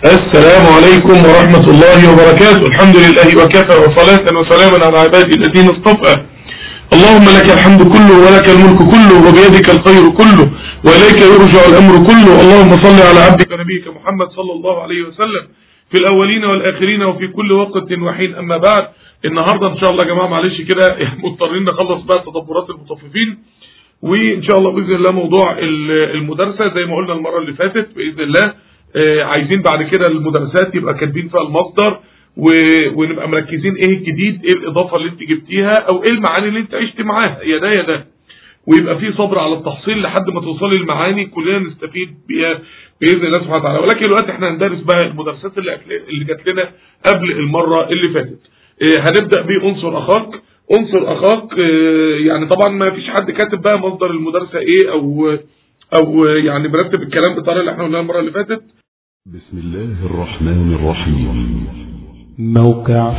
السلام عليكم ورحمة الله وبركاته الحمد لله وكفى وصلاة وسلاما على عبادي الذين اصطفى اللهم لك الحمد كله ولك الملك كله وبيدك الخير كله وإليك يرجع الأمر كله اللهم صل على عبدك نبيك محمد صلى الله عليه وسلم في الأولين والآخرين وفي كل وقت وحين أما بعد النهاردة إن شاء الله يا جماعة معلش كده مضطرين نخلص بقى تدبرات المطففين وإن شاء الله بإذن الله موضوع المدرسة زي ما قلنا المرة اللي فاتت بإذن الله آه، عايزين بعد كده المدرسات يبقى كاتبين فيها المصدر و... ونبقى مركزين ايه الجديد ايه الاضافه اللي انت جبتيها او ايه المعاني اللي انت عشت معاها يا ده يا ده ويبقى في صبر على التحصيل لحد ما توصلي المعاني كلنا نستفيد بيها باذن الله سبحانه وتعالى ولكن دلوقتي احنا هندرس بقى المدرسات اللي اللي جات لنا قبل المره اللي فاتت آه، هنبدا بعنصر اخاك عنصر اخاك آه، يعني طبعا ما فيش حد كاتب بقى مصدر المدرسه ايه او او يعني مرتب الكلام بالطريقه اللي احنا قلناها المره اللي فاتت بسم الله الرحمن الرحيم موقع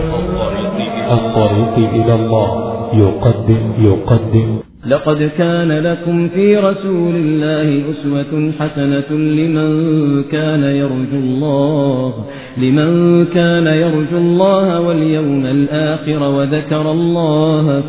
الطريق إلى الله يقدم يقدم لقد كان لكم في رسول الله أسوة حسنة لمن كان يرجو الله لمن كان يرجو الله واليوم الآخر وذكر الله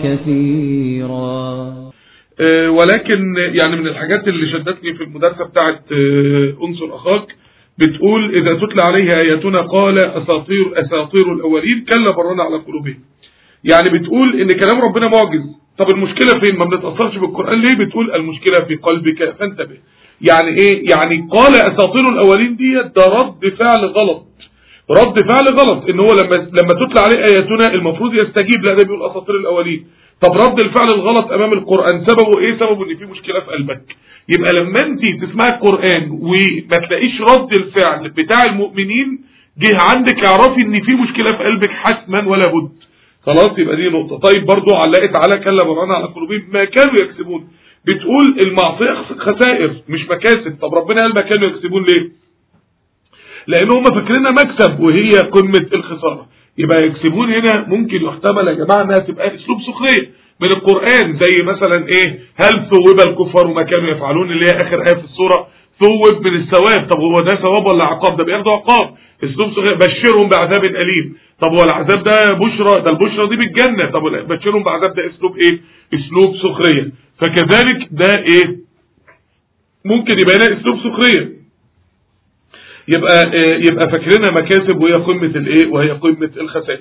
كثيرا آه، ولكن يعني من الحاجات اللي شدتني في المدرسة بتاعت آه، أنصر أخاك بتقول إذا تتلى عليه آياتنا قال أساطير أساطير الأولين كلا برنا على قلوبهم يعني بتقول إن كلام ربنا معجز طب المشكلة فين ما بنتأثرش بالقرآن ليه بتقول المشكلة في قلبك فانتبه يعني إيه يعني قال أساطير الأولين دي ده رد فعل غلط رد فعل غلط ان هو لما لما تتلى عليه اياتنا المفروض يستجيب لا ده بيقول اساطير الاولين طب رد الفعل الغلط امام القران سببه ايه سببه ان في مشكله في قلبك يبقى لما انت تسمعي القران وما تلاقيش رد الفعل بتاع المؤمنين جه عندك اعرفي ان في مشكله في قلبك حتما ولا بد خلاص يبقى دي نقطه طيب برضو علقت على كلا برانا على قلوبهم ما كانوا يكسبون بتقول المعصيه خسائر مش مكاسب طب ربنا قال ما كانوا يكسبون ليه لان هم فاكرينها مكسب وهي قمه الخساره يبقى يكسبون هنا ممكن يحتمل يا جماعه انها تبقى اسلوب سخريه من القران زي مثلا ايه هل ثوب الكفار وما كانوا يفعلون اللي هي اخر ايه في السوره ثوب من الثواب طب هو ده ثواب ولا عقاب ده بياخدوا عقاب اسلوب سخريه بشرهم بعذاب اليم طب هو العذاب ده بشرى ده البشرى دي بالجنه طب بشرهم بعذاب ده اسلوب ايه اسلوب سخريه فكذلك ده ايه ممكن يبقى هنا اسلوب سخريه يبقى يبقى فاكرينها مكاسب وهي قمه الايه وهي قمه الخسائر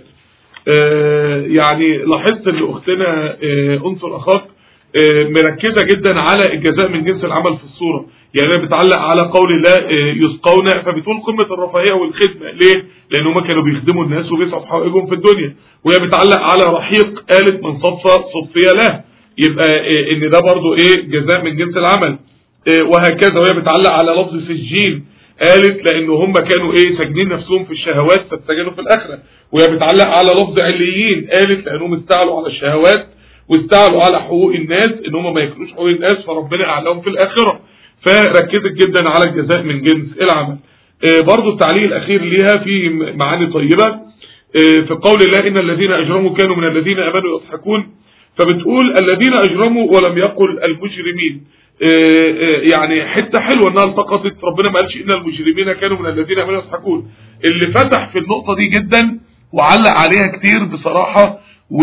يعني لاحظت ان اختنا انصر اخاك مركزه جدا على الجزاء من جنس العمل في الصوره يعني هي بتعلق على قول الله يسقون فبتقول قمه الرفاهيه والخدمه ليه؟ لان هم كانوا بيخدموا الناس وبيسعوا في حقائقهم في الدنيا وهي بتعلق على رحيق قالت من صف صفي له يبقى ان ده برضو ايه جزاء من جنس العمل وهكذا وهي بتعلق على لفظ سجين قالت لان هم كانوا ايه ساجنين نفسهم في الشهوات فاتسجنوا في الاخره وهي بتعلق على لفظ عليين قالت لانهم استعلوا على الشهوات واستعلوا على حقوق الناس ان هم ما ياكلوش حقوق الناس فربنا اعلاهم في الاخره فركزت جدا على الجزاء من جنس العمل آه برضو التعليق الاخير ليها في معاني طيبه آه في قول الله ان الذين اجرموا كانوا من الذين امنوا يضحكون فبتقول الذين اجرموا ولم يقل المجرمين يعني حته حلوه انها التقطت ربنا ما قالش ان المجرمين كانوا من الذين امنوا يضحكون اللي فتح في النقطه دي جدا وعلق عليها كتير بصراحه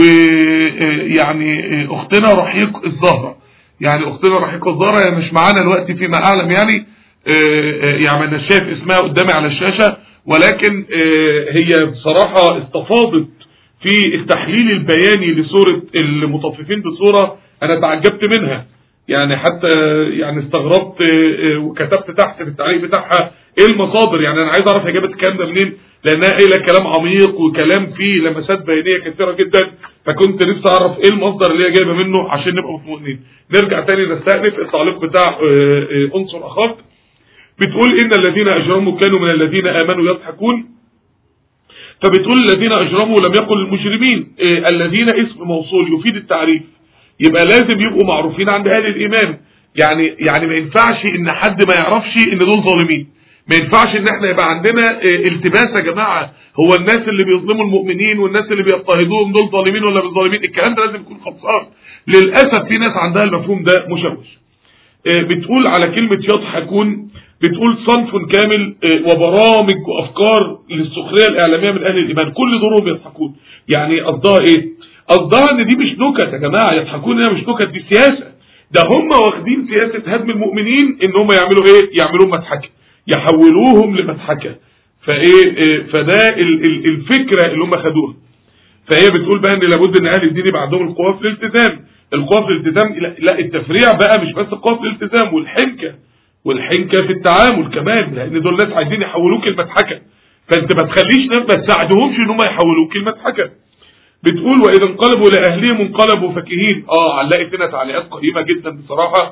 ويعني اختنا رحيق الزهره يعني اختنا رحيق الزهره هي مش معانا دلوقتي فيما اعلم يعني يعني انا شايف اسمها قدامي على الشاشه ولكن هي بصراحه استفاضت في التحليل البياني لسوره المطففين بصوره انا تعجبت منها يعني حتى يعني استغربت وكتبت تحت في التعليق بتاعها ايه المصادر يعني انا عايز اعرف هي جابت الكلام ده منين لانها قايله كلام عميق وكلام فيه لمسات بيانيه كثيره جدا فكنت نفسي اعرف ايه المصدر اللي هي جايبه منه عشان نبقى مطمئنين نرجع تاني نستأنف التعليق بتاع انصر اخاك بتقول ان الذين اجرموا كانوا من الذين امنوا يضحكون فبتقول الذين اجرموا لم يقل المجرمين الذين اسم موصول يفيد التعريف يبقى لازم يبقوا معروفين عند اهل الايمان يعني يعني ما ينفعش ان حد ما يعرفش ان دول ظالمين ما ينفعش ان احنا يبقى عندنا التباس يا جماعه هو الناس اللي بيظلموا المؤمنين والناس اللي بيضطهدوهم دول ظالمين ولا مش ظالمين الكلام ده لازم يكون خلصان للاسف في ناس عندها المفهوم ده مشوش بتقول على كلمه يضحكون بتقول صنف كامل آه، وبرامج وافكار للسخريه الاعلاميه من اهل الايمان كل دورهم يضحكون يعني قصدها ايه قصدها ان دي مش نكت يا جماعه يضحكون هنا مش نكت دي سياسه ده هم واخدين سياسه هدم المؤمنين ان هم يعملوا ايه يعملوهم مضحكه يحولوهم لمضحكه فايه إيه، فده ال- ال- الفكره اللي هم خدوها فهي بتقول بقى ان لابد ان اهل الدين يبقى عندهم القوه في الالتزام القوه في الالتزام لا- لا التفريع بقى مش بس القوه في الالتزام والحنكه والحنكه في التعامل كمان لان دول ناس عايزين يحولوك المضحكه فانت ما تخليش ناس ما تساعدهمش ان هم يحولوك المضحكه بتقول واذا انقلبوا لاهلهم انقلبوا فكهين اه علقت هنا تعليقات قيمه جدا بصراحه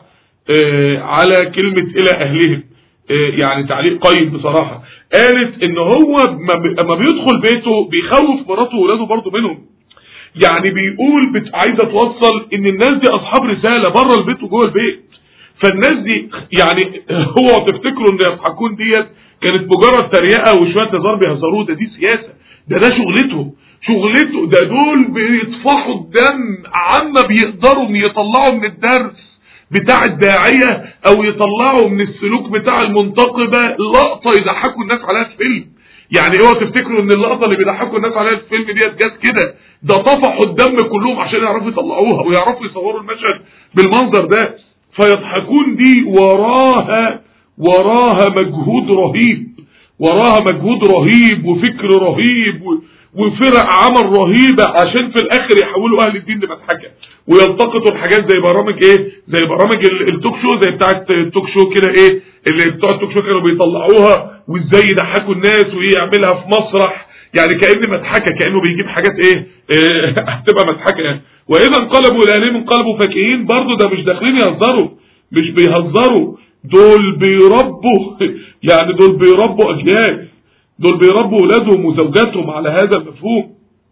آه على كلمه الى اهلهم آه يعني تعليق قيم بصراحه قالت ان هو ما- اما بيدخل بيته بيخوف مراته واولاده برضه منهم يعني بيقول بت... عايزه توصل ان الناس دي اصحاب رساله بره البيت وجوه البيت فالناس دي يعني هو تفتكروا ان يضحكون ديت كانت مجرد تريقه وشويه هزار بيهزروه ده دي سياسه ده ده شغلته شغلته ده دول بيطفحوا الدم عما بيقدروا ان يطلعوا من الدرس بتاع الداعيه او يطلعوا من السلوك بتاع المنتقبه لقطه يضحكوا الناس عليها في فيلم يعني اوعوا تفتكروا ان اللقطه اللي بيضحكوا الناس عليها في الفيلم ديت جت كده ده طفحوا الدم كلهم عشان يعرفوا يطلعوها ويعرفوا يصوروا المشهد بالمنظر ده فيضحكون دي وراها وراها مجهود رهيب وراها مجهود رهيب وفكر رهيب و- وفرق عمل رهيبة عشان في الاخر يحولوا اهل الدين لمضحكة ويلتقطوا الحاجات زي برامج ايه زي برامج ال- التوك شو زي بتاعت التوك شو كده ايه اللي بتوع التوك شو كانوا بيطلعوها وازاي يضحكوا الناس ويعملها في مسرح يعني كأن مضحكة كأنه بيجيب حاجات ايه, إيه هتبقى مضحكة يعني واذا انقلبوا الى اهلهم انقلبوا فاكهين برضه ده مش داخلين يهزروا مش بيهزروا دول بيربوا يعني دول بيربوا اجيال دول بيربوا اولادهم وزوجاتهم على هذا المفهوم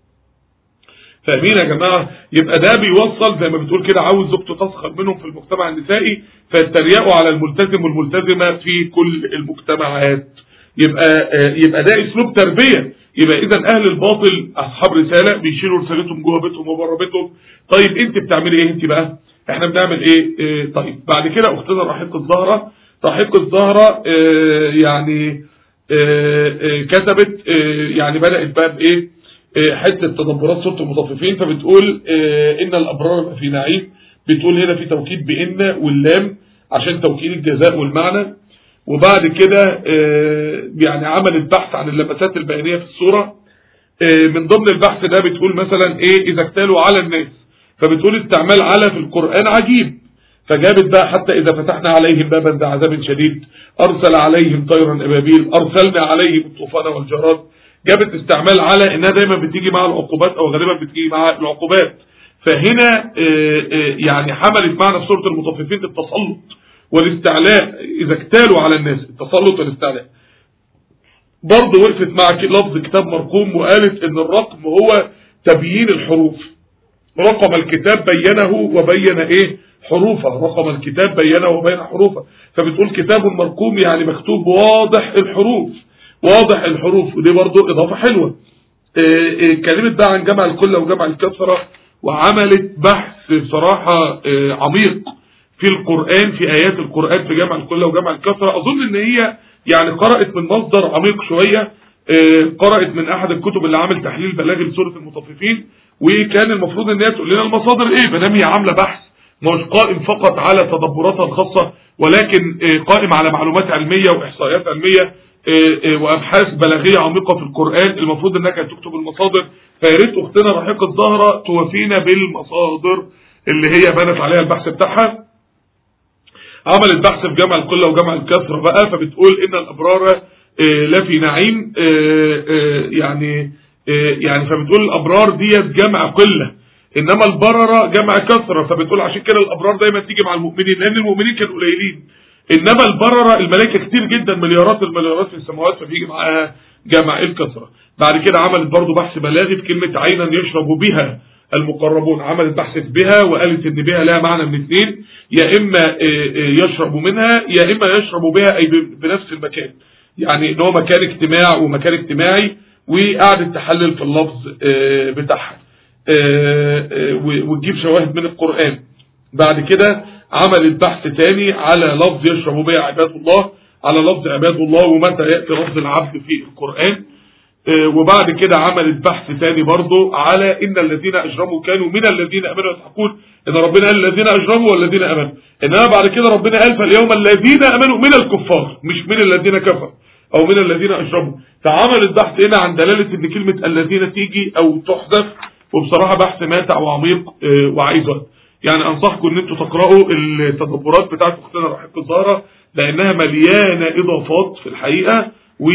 فاهمين يا جماعه يبقى ده بيوصل زي ما بتقول كده عاوز زوجته تسخر منهم في المجتمع النسائي فيتريقوا على الملتزم والملتزمه في كل المجتمعات يبقى آه، يبقى ده اسلوب تربيه يبقى اذا اهل الباطل اصحاب رساله بيشيلوا رسالتهم جوه بيتهم وبره بيتهم طيب انت بتعملي ايه انت بقى احنا بنعمل ايه آه، طيب بعد كده اختنا رحيق الزهره رحيق الزهره آه، يعني آه، آه، كتبت آه، يعني بدات بقى بايه آه، حته تدبرات سوره المطففين فبتقول آه، ان الابرار في نعيم بتقول هنا في توكيد بان واللام عشان توكيد الجزاء والمعنى وبعد كده آه، يعني عملت بحث عن اللمسات البيانيه في السوره آه، من ضمن البحث ده بتقول مثلا ايه اذا اكتالوا على الناس فبتقول استعمال على في القران عجيب فجابت بقى حتى اذا فتحنا عليهم بابا ذا عذاب شديد ارسل عليهم طيرا ابابيل ارسلنا عليهم الطوفان والجراد جابت استعمال على انها دايما بتيجي مع العقوبات او غالبا بتيجي مع العقوبات فهنا آه، آه، يعني حملت معنا في سوره المطففين التسلط والاستعلاء اذا اكتالوا على الناس التسلط والاستعلاء برضه وقفت مع ك- لفظ كتاب مرقوم وقالت ان الرقم هو تبيين الحروف رقم الكتاب بينه وبين ايه حروفه رقم الكتاب بينه وبين حروفه فبتقول كتاب مرقوم يعني مكتوب واضح الحروف واضح الحروف ودي برضه اضافه حلوه إيه إيه كلمت بقى عن جمع الكل وجمع الكثره وعملت بحث بصراحه إيه عميق في القرآن في آيات القرآن في جمع الكل وجمع الكثرة أظن إن هي يعني قرأت من مصدر عميق شوية آه، قرأت من أحد الكتب اللي عامل تحليل بلاغي لسورة المطففين وكان المفروض إن هي تقول لنا المصادر إيه ما دام هي عاملة بحث مش قائم فقط على تدبراتها الخاصة ولكن آه، قائم على معلومات علمية وإحصائيات علمية آه، آه، وأبحاث بلاغية عميقة في القرآن المفروض إنها كانت تكتب المصادر فيا ريت أختنا رحيقة الزهرة توافينا بالمصادر اللي هي بنت عليها البحث بتاعها عملت بحث في جمع القلة وجمع الكثرة بقى فبتقول إن الأبرار آه، لا في نعيم آه، آه، يعني آه، يعني فبتقول الأبرار ديت جمع قلة إنما البررة جمع كثرة فبتقول عشان كده الأبرار دايما تيجي مع المؤمنين لأن المؤمنين كانوا قليلين إنما البررة الملائكة كتير جدا مليارات المليارات في السماوات فبيجي معاها جمع الكثرة بعد كده عملت برضو بحث بلاغي في كلمة عينا يشرب بها المقربون عملت بحث بها وقالت ان بها لها معنى من اثنين يا اما آه، آه، يشرب منها يا اما يشرب بها اي ب- بنفس المكان يعني ان هو مكان اجتماع ومكان اجتماعي وقعدت تحلل في اللفظ آه، بتاعها آه، آه، و- وتجيب شواهد من القرآن بعد كده عملت بحث تاني على لفظ يشرب بها عباد الله على لفظ عباد الله ومتى يأتي لفظ العبد في القرآن آه، وبعد كده عملت بحث تاني برضه على ان الذين اجرموا كانوا من الذين امنوا يضحكون ان ربنا قال الذين اجرموا والذين امنوا انما بعد كده ربنا قال فاليوم الذين امنوا من الكفار مش من الذين كفروا او من الذين اجرموا فعملت بحث هنا عن دلاله ان كلمه الذين تيجي او تحذف وبصراحه بحث ماتع وعميق آه، وعايز وقت يعني انصحكم ان انتوا تقراوا التدبرات بتاعت اختنا رحيق الزهره لانها مليانه اضافات في الحقيقه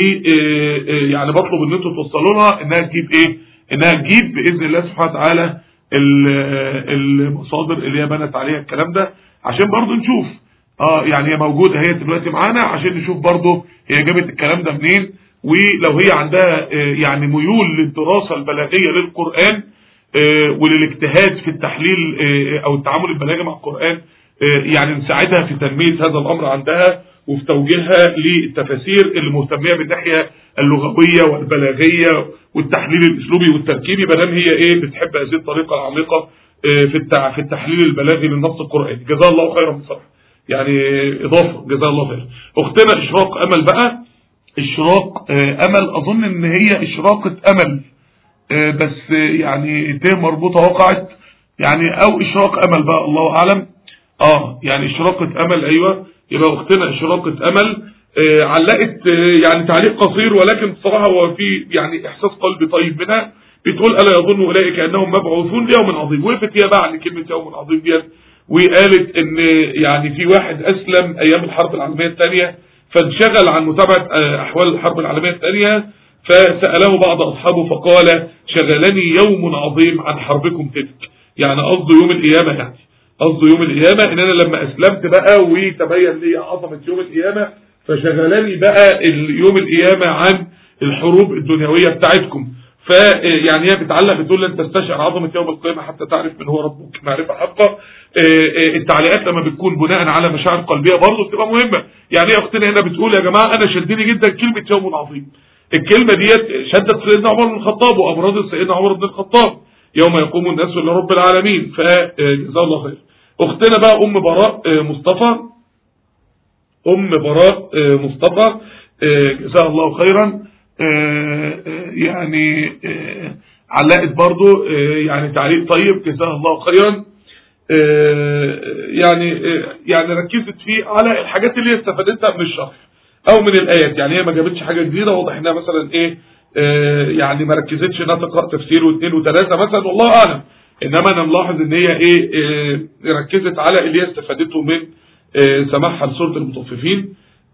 ويعني بطلب ان انتوا توصلوا لها انها تجيب ايه انها تجيب باذن الله سبحانه وتعالى ال- المصادر اللي هي بنت عليها الكلام ده عشان برضو نشوف اه يعني هي موجوده هي دلوقتي معانا عشان نشوف برضو هي جابت الكلام ده منين ولو هي عندها آه، يعني ميول للدراسه البلاغيه للقران آه، وللاجتهاد في التحليل آه، او التعامل البلاغي مع القران آه، يعني نساعدها في تنميه هذا الامر عندها وفي توجيهها للتفاسير اللي مهتميه بالناحيه اللغويه والبلاغيه والتحليل الاسلوبي والتركيبي ما دام هي ايه بتحب هذه الطريقه العميقه آه، في التع- في التحليل البلاغي للنص القراني جزاها الله خيرا بصراحه يعني اضافه جزاها الله خير اختنا اشراق امل بقى اشراق آه، امل اظن ان هي اشراقه امل آه، بس آه، يعني ت مربوطه وقعت يعني او اشراق امل بقى الله اعلم اه يعني اشراقه امل ايوه يبقى اختنا اشراقه امل آه، علقت آه، يعني تعليق قصير ولكن بصراحه هو في يعني احساس قلبي طيب منها بتقول الا يظن اولئك انهم مبعوثون ليوم عظيم وقفت هي بقى عن كلمه يوم عظيم ديت وقالت ان يعني في واحد اسلم ايام الحرب العالميه الثانيه فانشغل عن متابعه آه، احوال الحرب العالميه الثانيه فساله بعض اصحابه فقال شغلني يوم عظيم عن حربكم تلك يعني قصده يوم القيامه يعني قصده يوم القيامه ان انا لما اسلمت بقى وتبين لي عظمه يوم القيامه فشغلني بقى ال- يوم القيامه عن الحروب الدنيويه بتاعتكم فيعني هي بتعلق بتقول لن تستشعر عظمه يوم القيامه حتى تعرف من هو ربك معرفه حقه آه، آه، التعليقات لما بتكون بناء على مشاعر قلبيه برضه بتبقى مهمه يعني هي اختنا هنا بتقول يا جماعه انا شدني جدا كلمه يوم عظيم الكلمه ديت شدت سيدنا عمر بن الخطاب وامراض سيدنا عمر بن الخطاب يوم يقوم الناس لرب العالمين فجزاه الله خير اختنا بقى ام براء آه، مصطفى ام براء آه، مصطفى آه، جزاها الله خيرا آه، آه، يعني آه، علقت برضو آه، يعني تعليق طيب جزاها الله خيرا آه، يعني آه، يعني ركزت فيه على الحاجات اللي هي استفادتها من الشرح او من الايات يعني هي ما جابتش حاجه جديده واضح انها مثلا ايه آه، يعني ما ركزتش انها تقرا تفسير واثنين وثلاثه مثلا والله اعلم انما انا ملاحظ ان هي ايه آه، ركزت على اللي هي استفادته من آه، سماعها لسوره المطففين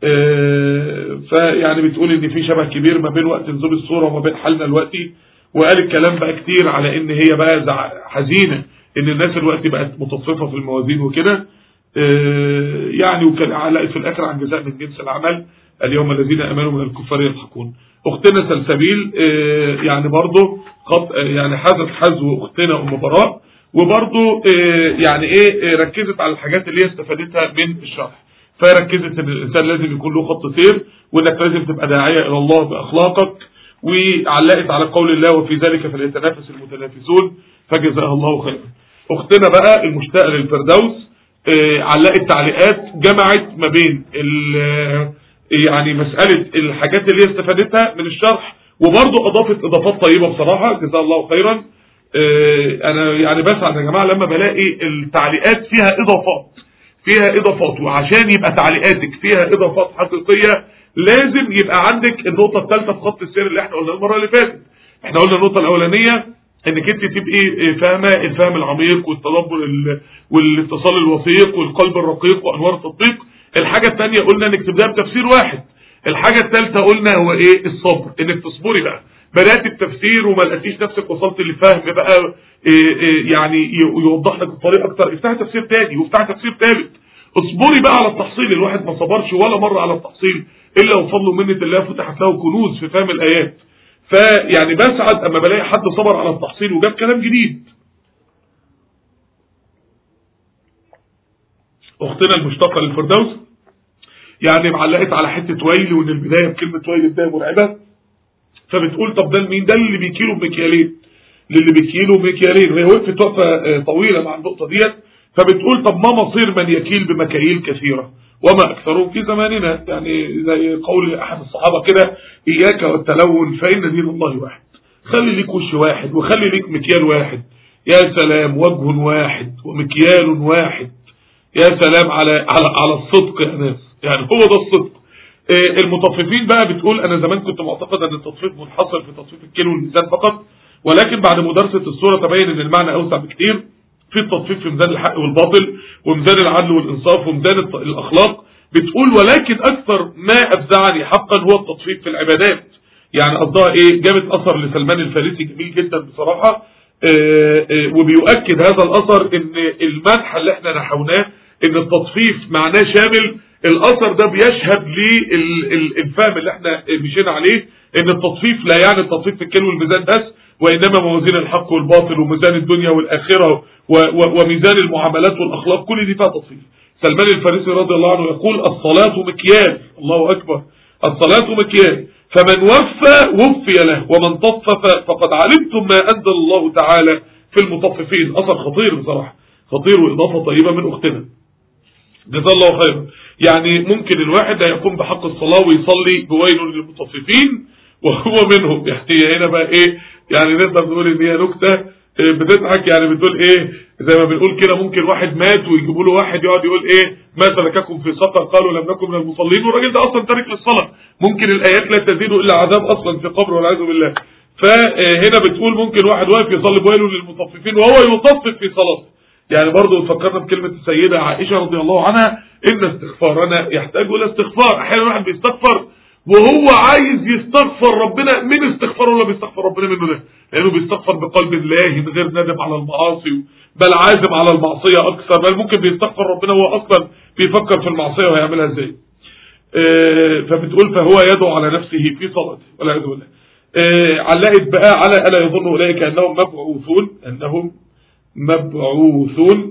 آه، فيعني بتقول ان في شبه كبير ما بين وقت نزول الصوره وما بين حالنا دلوقتي وقال الكلام بقى كتير على ان هي بقى زع- حزينه ان الناس دلوقتي بقت متصفه في الموازين وكده آه، يعني وكان علقت في الاخر عن جزاء من جنس العمل اليوم الذين امنوا من الكفار يضحكون اختنا سلسبيل آه، يعني برضه خط آه، يعني حذف حذو اختنا ام براء وبرضه آه، يعني ايه آه، ركزت على الحاجات اللي هي استفادتها من الشرح فركزت ان الانسان لازم يكون له خط سير وانك لازم تبقى داعيه الى الله باخلاقك وعلقت على قول الله وفي ذلك فليتنافس المتنافسون فجزاها الله خيرا اختنا بقى المشتاقه للفردوس آه، علقت تعليقات جمعت ما بين ال- يعني مساله الحاجات اللي هي استفادتها من الشرح وبرضه اضافت اضافات طيبه بصراحه جزاها الله خيرا آه، انا يعني بسعد يا جماعه لما بلاقي التعليقات فيها اضافات فيها اضافات وعشان يبقى تعليقاتك فيها اضافات حقيقيه لازم يبقى عندك النقطه الثالثه في خط السير اللي احنا قلنا المره اللي فاتت احنا قلنا النقطه الاولانيه انك انت تبقي فاهمه الفهم العميق والتدبر ال- والاتصال الوثيق والقلب الرقيق وانوار التطبيق الحاجه الثانيه قلنا انك تبداها بتفسير واحد الحاجه الثالثه قلنا هو ايه الصبر انك تصبري بقى بدات التفسير وما لقيتيش نفسك وصلت لفهم بقى إيه إيه يعني ي- يوضح لك الطريق اكتر افتحي تفسير تاني وافتحي تفسير ثالث اصبري بقى على التحصيل الواحد ما صبرش ولا مره على التحصيل الا وفضل منة الله فتحت له كنوز في فهم الايات فيعني بسعد اما بلاقي حد صبر على التحصيل وجاب كلام جديد اختنا المشتقه للفردوس يعني معلقت على حته ويل وان البدايه بكلمه ويل بدايه مرعبه فبتقول طب ده مين ده اللي بيكيلوا بمكيالين للي بيكيلوا بمكيالين وهي وقفت وقفه آه، طويله مع النقطه ديت فبتقول طب ما مصير من يكيل بمكاييل كثيره وما أكثرهم في زماننا يعني زي قول أحد الصحابة كده إياك والتلون فإن دين الله واحد خلي ليك وش واحد وخلي ليك مكيال واحد يا سلام وجه واحد ومكيال واحد يا سلام على على على الصدق يا ناس يعني هو ده الصدق آه، المطففين بقى بتقول انا زمان كنت معتقد ان التطفيف منحصر في تطفيف الكيلو والميزان فقط ولكن بعد مدارسه الصوره تبين ان المعنى اوسع بكتير في التطفيف في ميزان الحق والباطل وميزان العدل والانصاف وميزان الت- الاخلاق بتقول ولكن اكثر ما افزعني حقا هو التطفيف في العبادات يعني قصدها ايه جابت اثر لسلمان الفارسي جميل جدا بصراحه آه، آه، وبيؤكد هذا الاثر ان المدح اللي احنا نحوناه ان التطفيف معناه شامل الاثر ده بيشهد للفهم اللي احنا مشينا عليه ان التطفيف لا يعني التطفيف في الكيلو والميزان بس وانما موازين الحق والباطل وميزان الدنيا والاخره و- و- وميزان المعاملات والاخلاق كل دي فيها تطفيف سلمان الفارسي رضي الله عنه يقول الصلاه مكيال الله اكبر الصلاه مكيال فمن وفى وفي له ومن طفف فقد علمتم ما انزل الله تعالى في المطففين اثر خطير بصراحه خطير واضافه طيبه من اختنا جزاه الله خيرا يعني ممكن الواحد يقوم بحق الصلاة ويصلي بويل للمطففين وهو منهم يعني هنا بقى ايه يعني نقدر نقول ان هي نكتة إيه بتضحك يعني بتقول ايه زي ما بنقول كده ممكن واحد مات ويجيبوا له واحد يقعد يقول ايه ما سلككم في سقر قالوا لم نكن من المصلين والراجل ده اصلا تارك للصلاه ممكن الايات لا تزيد الا عذاب اصلا في قبره والعياذ بالله فهنا بتقول ممكن واحد واقف يصلي بويل للمطففين وهو يطفف في صلاته يعني برضه فكرنا بكلمة السيدة عائشة رضي الله عنها إن استغفارنا يحتاج إلى استغفار أحيانا الواحد بيستغفر وهو عايز يستغفر ربنا من استغفاره ولا بيستغفر ربنا منه ده لأنه بيستغفر بقلب الله غير ندم على المعاصي بل عازم على المعصية أكثر بل ممكن بيستغفر ربنا وهو أصلا بيفكر في المعصية وهيعملها إزاي آه، فبتقول فهو يدعو على نفسه في صلاته والعياذ بالله آه، علقت بقى على ألا يظن أولئك أنهم مبعوثون أنهم مبعوثون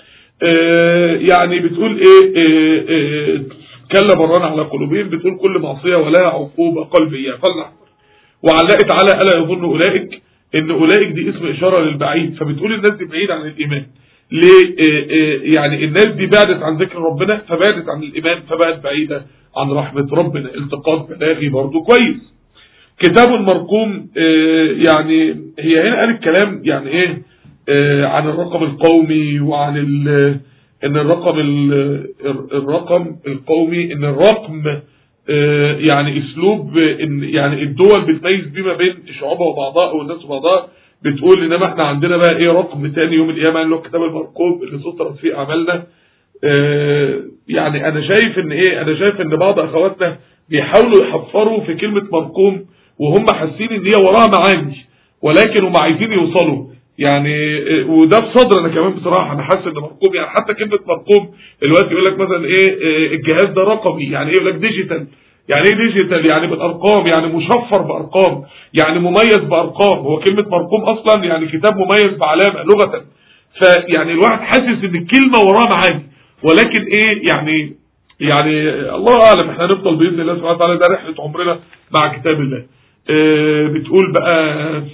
آه، يعني بتقول ايه آه، آه، كلا بران على قلوبهم بتقول كل معصية ولها عقوبة قلبية فلنحذر وعلقت على ألا يظن أولئك إن أولئك دي اسم إشارة للبعيد فبتقول الناس دي بعيد عن الإيمان ليه آه، آه، يعني الناس دي بعدت عن ذكر ربنا فبعدت عن الإيمان فبقت بعيدة عن رحمة ربنا التقاط بلاغي برضو كويس كتاب مرقوم آه، يعني هي هنا قالت كلام يعني ايه آه، عن الرقم القومي وعن ال ان الرقم ال- الرقم القومي ان الرقم آه، يعني اسلوب ان يعني الدول بتميز بيه ما بين شعوبها وبعضها او الناس وبعضها بتقول انما احنا عندنا بقى ايه رقم تاني يوم القيامه اللي هو الكتاب المرقوم اللي سطرت فيه اعمالنا آه، يعني انا شايف ان ايه انا شايف ان بعض اخواتنا بيحاولوا يحفروا في كلمه مرقوم وهم حاسين ان هي وراها معاني ولكن هم عايزين يوصلوا يعني آه، وده بصدر انا كمان بصراحه انا حاسس ان مرقوم يعني حتى كلمه مرقوم دلوقتي يقول لك مثلا ايه آه، الجهاز ده رقمي يعني ايه يقول لك ديجيتال يعني ايه ديجيتال يعني بالارقام يعني مشفر بارقام يعني مميز بارقام هو كلمه مرقوم اصلا يعني كتاب مميز بعلامه لغه فيعني الواحد حاسس ان الكلمه وراها معاني ولكن ايه يعني يعني الله اعلم احنا هنفضل باذن الله سبحانه وتعالى ده رحله عمرنا مع كتاب الله اه بتقول بقى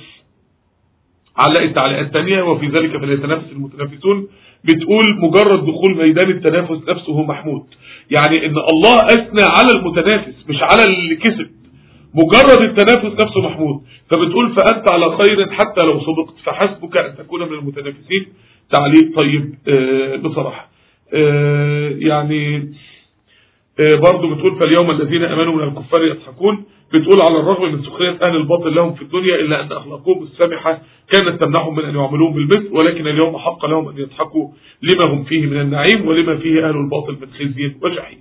علقت تعليقات تانية وفي ذلك فليتنافس المتنافسون بتقول مجرد دخول ميدان التنافس نفسه محمود يعني ان الله اثنى على المتنافس مش على اللي كسب مجرد التنافس نفسه محمود فبتقول فأنت على خير حتى لو صدقت فحسبك أن تكون من المتنافسين تعليق طيب آه، بصراحة آه، يعني آه، برضو بتقول فاليوم الذين امنوا من الكفار يضحكون بتقول على الرغم من سخرية اهل الباطل لهم في الدنيا الا ان اخلاقهم السامحة كانت تمنعهم من ان يعملون بالمثل ولكن اليوم حق لهم ان يضحكوا لما هم فيه من النعيم ولما فيه اهل الباطل من خزي وجحيم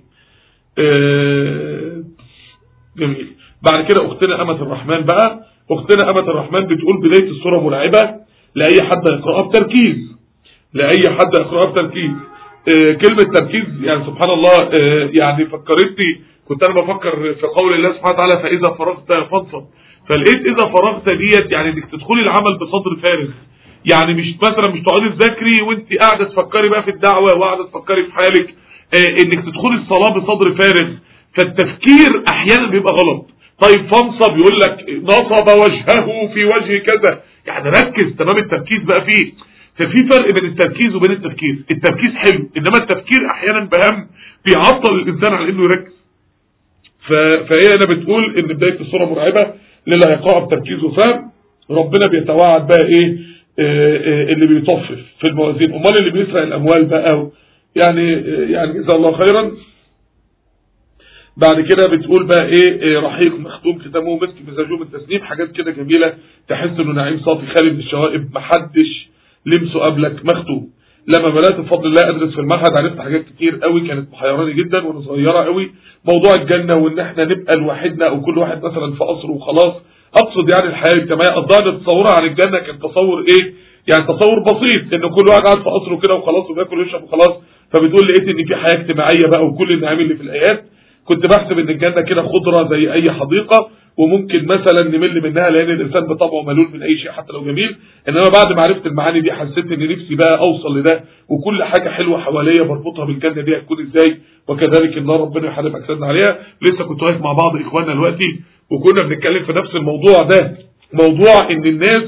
آه، جميل بعد كده اختنا امة الرحمن بقى اختنا امة الرحمن بتقول بداية الصورة مرعبة لاي حد يقرأها بتركيز لاي حد يقرأها بتركيز آه، كلمة تركيز يعني سبحان الله آه، يعني فكرتني كنت انا بفكر في قول الله سبحانه وتعالى فاذا فرغت فانصب فلقيت اذا فرغت ديت يعني انك تدخلي العمل بصدر فارغ يعني مش مثلا مش تقعدي تذاكري وانت قاعده تفكري بقى في الدعوه وقاعده تفكري في حالك آه، انك تدخلي الصلاه بصدر فارغ فالتفكير احيانا بيبقى غلط طيب فانصب يقول لك نصب وجهه في وجه كذا يعني ركز تمام التركيز بقى فيه ففي فرق بين التركيز وبين التفكير التركيز حلو انما التفكير احيانا بهم بيعطل الانسان عن انه يركز ف- فهي هنا بتقول ان بدايه الصوره مرعبه للي هيقع بتركيز وفهم ربنا بيتوعد بقى ايه آه، آه، اللي بيطفف في الموازين امال اللي بيسرق الاموال بقى يعني آه، يعني جزاه الله خيرا بعد كده بتقول بقى ايه, إيه رحيق مختوم ختامه مسك مزاجه من تسنيم حاجات كده جميله تحس انه نعيم صافي خالي من الشوائب محدش لمسه قبلك مختوم لما بدات بفضل الله ادرس في المعهد عرفت حاجات كتير قوي كانت محيراني جدا وانا صغيره قوي موضوع الجنه وان احنا نبقى لوحدنا او كل واحد مثلا في قصره وخلاص اقصد يعني الحياه الاجتماعيه الضال تصورها عن الجنه كان تصور ايه يعني تصور بسيط ان كل واحد قاعد في قصره كده وخلاص وبياكل ويشرب وخلاص فبتقول لقيت ان في حياه اجتماعيه بقى وكل النعيم اللي في الايات كنت بحسب ان الجنه كده خضره زي اي حديقه وممكن مثلا نمل منها لان الانسان بطبعه ملول من اي شيء حتى لو جميل انما بعد ما عرفت المعاني دي حسيت ان نفسي بقى اوصل لده وكل حاجه حلوه حواليا بربطها بالجنه دي هتكون ازاي وكذلك النار ربنا يحرم اجسادنا عليها لسه كنت واقف مع بعض اخواننا دلوقتي وكنا بنتكلم في نفس الموضوع ده موضوع ان الناس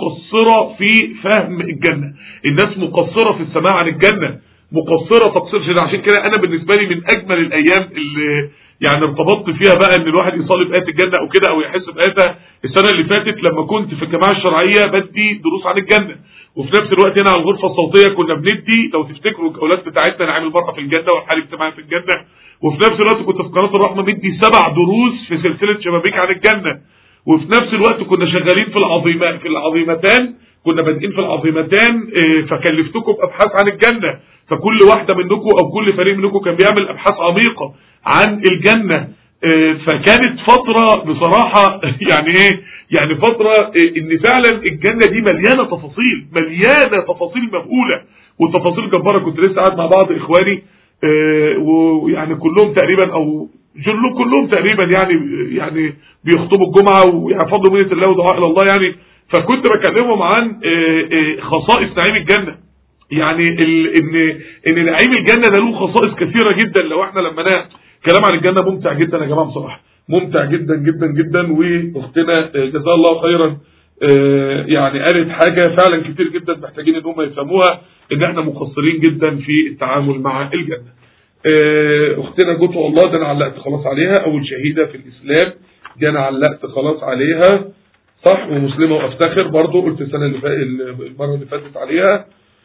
مقصره في فهم الجنه الناس مقصره في السماع عن الجنه مقصره تقصير شديد عشان كده انا بالنسبه لي من اجمل الايام اللي يعني ارتبطت فيها بقى ان الواحد يصلي بآية الجنة او كده او يحس بآياتها السنة اللي فاتت لما كنت في الجماعة الشرعية بدي دروس عن الجنة وفي نفس الوقت هنا على الغرفة الصوتية كنا بندي لو تفتكروا الجولات بتاعتنا نعيم المرأة في الجنة والحال الاجتماعي في الجنة وفي نفس الوقت كنت في قناة الرحمة بدي سبع دروس في سلسلة شبابيك عن الجنة وفي نفس الوقت كنا شغالين في العظيمة في العظيمتان كنا بادئين في العظيمتان اه، فكلفتكم بابحاث عن الجنه فكل واحده منكم او كل فريق منكم كان بيعمل ابحاث عميقه عن الجنه اه، فكانت فتره بصراحه يعني ايه يعني فتره اه، ان فعلا الجنه دي مليانه تفاصيل مليانه تفاصيل مهوله وتفاصيل جباره كنت لسه قاعد مع بعض اخواني اه، ويعني كلهم تقريبا او جلهم كلهم تقريبا يعني يعني بيخطبوا الجمعه ويحفظوا منه الله ودعاء الى الله يعني فكنت بكلمهم عن آه، آه، خصائص نعيم الجنه يعني ال- ان ان نعيم الجنه ده له خصائص كثيره جدا لو احنا لما نا كلام عن الجنه ممتع جدا يا جماعه بصراحه ممتع جدا جدا جدا واختنا آه، جزاها الله خيرا آه، يعني قالت حاجه فعلا كتير جدا محتاجين ان هم يفهموها ان احنا مقصرين جدا في التعامل مع الجنه آه، اختنا جوت والله ده انا علقت خلاص عليها اول شهيده في الاسلام دي انا علقت خلاص عليها صح ومسلمه وافتخر برضو قلت السنه اللي فاتت المره اللي فاتت عليها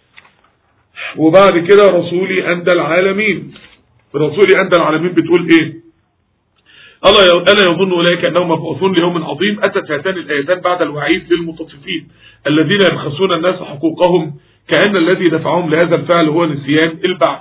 وبعد كده رسولي اندى العالمين رسولي اندى العالمين بتقول ايه الا الا يظن اولئك انهم مبعوثون ليوم عظيم اتت هاتان الايتان بعد الوعيد للمطففين الذين يبخسون الناس حقوقهم كان الذي دفعهم لهذا الفعل هو نسيان البعث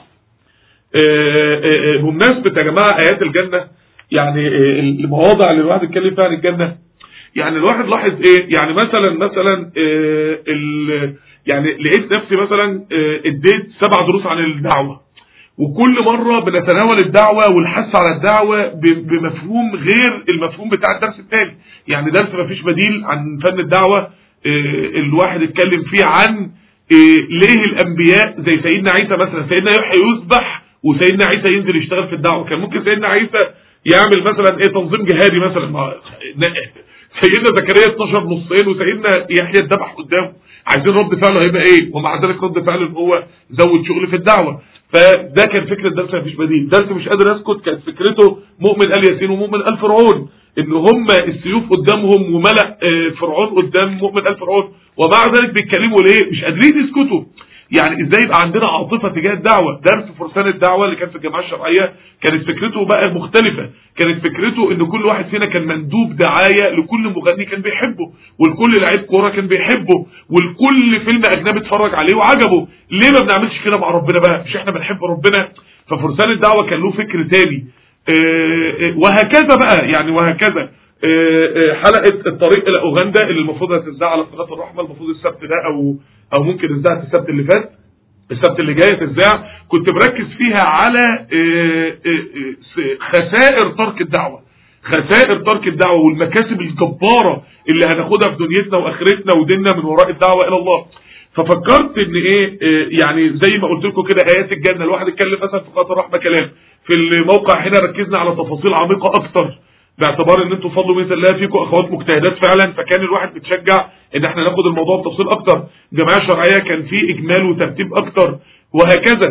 آه، آه، آه، بمناسبة يا جماعة آيات الجنة يعني آه، المواضع اللي الواحد يتكلم فيها عن الجنة يعني الواحد لاحظ ايه يعني مثلا مثلا آه، ال- يعني لقيت نفسي مثلا آه، اديت سبع دروس عن الدعوة وكل مرة بنتناول الدعوة والحث على الدعوة ب- بمفهوم غير المفهوم بتاع الدرس الثاني يعني درس ما فيش بديل عن فن الدعوة آه، الواحد اتكلم فيه عن آه، ليه الانبياء زي سيدنا عيسى مثلا سيدنا يحيى يذبح وسيدنا عيسى ينزل يشتغل في الدعوة كان ممكن سيدنا عيسى يعمل مثلا ايه تنظيم جهادي مثلا مع سيدنا زكريا 12 نصين وسيدنا يحيى اتذبح قدامه عايزين رد فعله هيبقى ايه ومع ذلك رد فعله ان هو زود شغل في الدعوه فده كان فكره درس مفيش بديل درس مش قادر اسكت كانت فكرته مؤمن ال ياسين ومؤمن ال فرعون ان هم السيوف قدامهم وملأ آه، فرعون قدام مؤمن ال فرعون ومع ذلك بيتكلموا ليه مش قادرين يسكتوا يعني ازاي يبقى عندنا عاطفه تجاه الدعوه درس فرسان الدعوه اللي كان في الجماعه الشرعيه كانت فكرته بقى مختلفه كانت فكرته ان كل واحد فينا كان مندوب دعايه لكل مغني كان بيحبه ولكل لعيب كوره كان بيحبه ولكل فيلم اجنبي اتفرج عليه وعجبه ليه ما بنعملش كده مع ربنا بقى مش احنا بنحب ربنا ففرسان الدعوه كان له فكر تاني آه، آه، وهكذا بقى يعني وهكذا آه، آه، حلقه الطريق الى اوغندا اللي المفروض هتذاع على قناه الرحمه المفروض السبت ده او او ممكن تذاع السبت اللي فات السبت اللي جاي تذاع كنت مركز فيها على آه، آه، آه، س- خسائر ترك الدعوه خسائر ترك الدعوه والمكاسب الجباره اللي هناخدها في دنيتنا واخرتنا وديننا من وراء الدعوه الى الله ففكرت ان ايه آه، يعني زي ما قلت لكم كده ايات الجنه الواحد اتكلم مثلا في قناه الرحمه كلام في الموقع هنا ركزنا على تفاصيل عميقه اكتر باعتبار ان انتم فضلوا مثل الله فيكم اخوات مجتهدات فعلا فكان الواحد بيتشجع ان احنا ناخد الموضوع بتفصيل اكتر الجمعيه الشرعيه كان في اجمال وترتيب اكتر وهكذا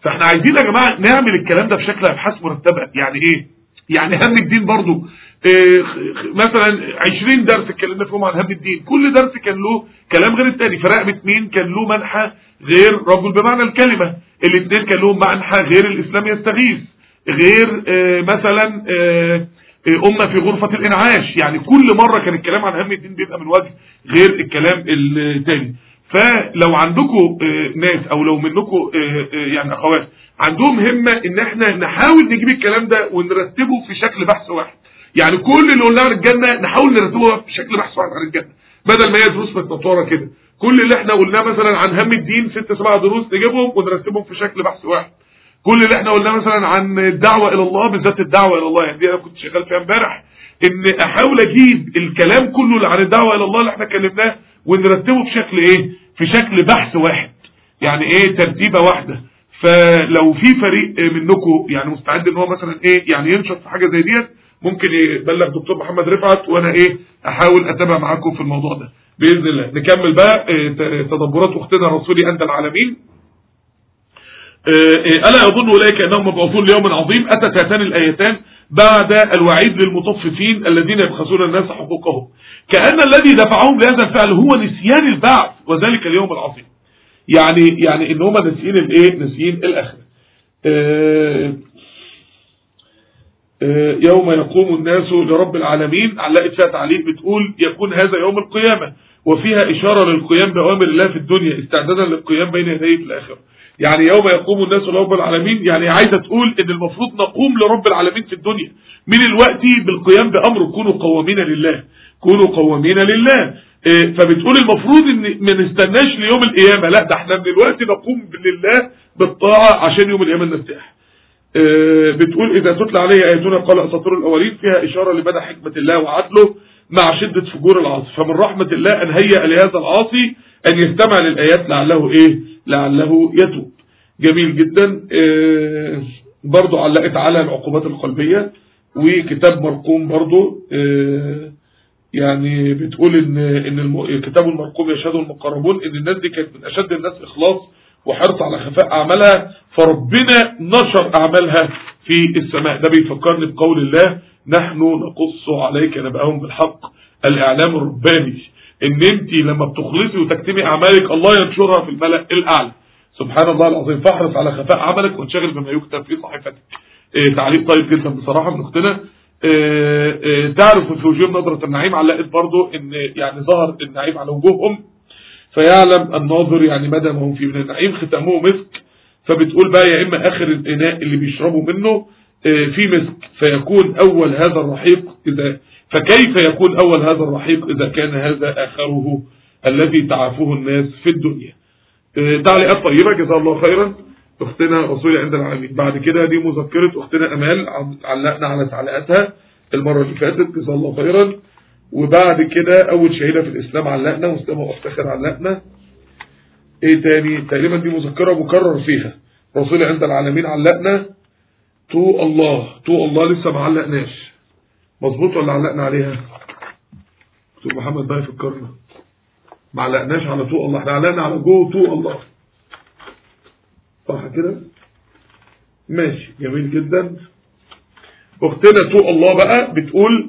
فاحنا عايزين يا جماعه نعمل الكلام ده بشكل ابحاث مرتبه يعني ايه يعني هم الدين برضو إيه، خ- خ- مثلا 20 درس اتكلمنا فيهم عن هم الدين كل درس كان له كلام غير التاني فرقبة مين كان له منحى غير رجل بمعنى الكلمة الاثنين كان لهم منحى غير الاسلام يستغيث غير آه، مثلا آه، آه، أمة في غرفة الإنعاش يعني كل مرة كان الكلام عن هم الدين بيبقى من وجه غير الكلام التاني فلو عندكم آه، ناس او لو منكم آه، آه، يعني اخوات عندهم همة ان احنا نحاول نجيب الكلام ده ونرتبه في شكل بحث واحد يعني كل اللي قلناه عن الجنة نحاول نرتبه في شكل بحث واحد عن الجنة بدل ما هي دروس متنطوره كده كل اللي احنا قلناه مثلا عن هم الدين ست سبع دروس نجيبهم ونرتبهم في شكل بحث واحد كل اللي احنا قلناه مثلا عن الدعوة الى الله بالذات الدعوة الى الله يعني دي انا كنت شغال فيها امبارح ان احاول اجيب الكلام كله اللي عن الدعوة الى الله اللي احنا اتكلمناه ونرتبه في شكل ايه في شكل بحث واحد يعني ايه ترتيبة واحدة فلو في فريق منكم يعني مستعد ان هو مثلا ايه يعني ينشط في حاجة زي ديت ممكن يبلغ دكتور محمد رفعت وانا ايه احاول اتابع معاكم في الموضوع ده باذن الله نكمل بقى إيه تدبرات اختنا رسولي انت العالمين ألا يظن أولئك أنهم مبعوثون ليوم عظيم أتت هاتان الآيتان بعد الوعيد للمطففين الذين يبخسون الناس حقوقهم كأن الذي دفعهم لهذا الفعل هو نسيان البعث وذلك اليوم العظيم يعني يعني ان هم ناسيين الايه ناسيين الاخره آه آه يوم يقوم الناس لرب العالمين علقت فيها تعليق بتقول يكون هذا يوم القيامه وفيها اشاره للقيام باوامر الله في الدنيا استعدادا للقيام بين يديه في الاخره يعني يوم يقوم الناس لرب العالمين يعني عايزه تقول ان المفروض نقوم لرب العالمين في الدنيا من الوقت بالقيام بامر كونوا قوامين لله كونوا قوامين لله إيه فبتقول المفروض ان ما نستناش ليوم القيامه لا ده احنا من الوقت نقوم لله بالطاعه عشان يوم القيامه نرتاح إيه بتقول اذا تتلى عليه اياتنا قال اساطير الاولين فيها اشاره لمدى حكمه الله وعدله مع شده فجور العاصي فمن رحمه الله ان هيأ لهذا العاصي ان يستمع للايات لعله ايه لعله يتوب جميل جدا إيه برضو علقت على العقوبات القلبية وكتاب مرقوم برضو إيه يعني بتقول ان ان الكتاب المرقوم يشهده المقربون ان الناس دي كانت من اشد الناس اخلاص وحرص على خفاء اعمالها فربنا نشر اعمالها في السماء ده بيفكرني بقول الله نحن نقص عليك نبأهم بالحق الاعلام الرباني ان انت لما بتخلصي وتكتمي اعمالك الله ينشرها في الملأ الاعلى سبحان الله العظيم فاحرص على خفاء عملك وانشغل بما يكتب في صحيفتك إيه تعليق طيب جدا بصراحة من اختنا إيه إيه تعرف في وجوههم نظرة النعيم علقت برضو ان يعني ظهر النعيم على وجوههم فيعلم الناظر يعني مدى ما هم فيه من النعيم ختامه مسك فبتقول بقى يا اما اخر الاناء اللي بيشربوا منه في مسك فيكون اول هذا الرحيق اذا فكيف يكون اول هذا الرحيق اذا كان هذا اخره الذي تعافه الناس في الدنيا تعليقات طيبة جزاه الله خيرا اختنا رسولي عند العالمين بعد كده دي مذكرة اختنا امال علقنا على تعليقاتها المرة اللي فاتت جزاه الله خيرا وبعد كده اول شهيدة في الاسلام علقنا مسلمة وافتخر علقنا ايه تاني تقريبا دي مذكرة مكرر فيها رسولي عند العالمين علقنا تو الله تو الله لسه ما علقناش مظبوط ولا علقنا عليها دكتور محمد بقى يفكرنا ما علقناش على طوق الله احنا علقنا على جوه طوق الله صح كده ماشي جميل جدا اختنا طوق الله بقى بتقول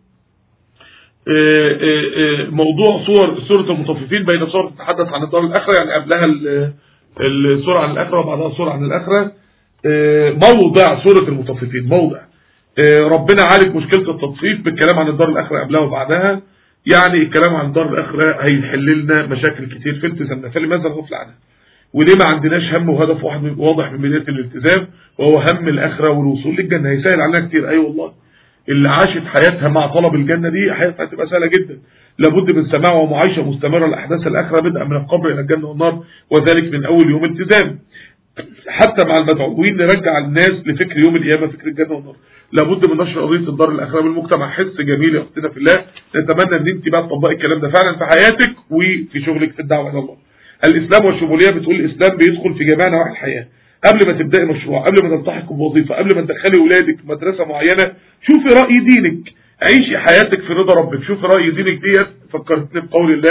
اه اه اه موضوع صور سورة المطففين بين صور تتحدث عن الدار الآخرة يعني قبلها السورة عن الآخرة وبعدها السورة عن الآخرة موضع سورة المطففين موضع ربنا عالج مشكلة التطفيف بالكلام عن الدار الآخرة قبلها وبعدها يعني الكلام عن دار الآخرة هيحل لنا مشاكل كتير في التزامنا فلماذا الغفل عنها وليه ما عندناش هم وهدف واحد واضح من بداية الالتزام وهو هم الآخرة والوصول للجنة هيسهل علينا كتير أي أيوة والله اللي عاشت حياتها مع طلب الجنة دي حياتها هتبقى سهلة جدا لابد من سماع ومعايشة مستمرة لأحداث الآخرة بدءا من القبر إلى الجنة والنار وذلك من أول يوم التزام حتى مع المدعوين نرجع الناس لفكر يوم القيامة فكر الجنة والنار لابد من نشر قضية الدار الآخرة بالمجتمع حس جميل يا أختنا في الله نتمنى أن أنت بقى تطبقي الكلام ده فعلا في حياتك وفي شغلك في الدعوة إلى الله الإسلام والشمولية بتقول الإسلام بيدخل في جميع نواحي الحياة قبل ما تبدأي مشروع قبل ما تلتحقي بوظيفة قبل ما تدخلي ولادك مدرسة معينة شوفي رأي دينك عيشي حياتك في رضا ربك شوفي رأي دينك ديت فكرتني بقول الله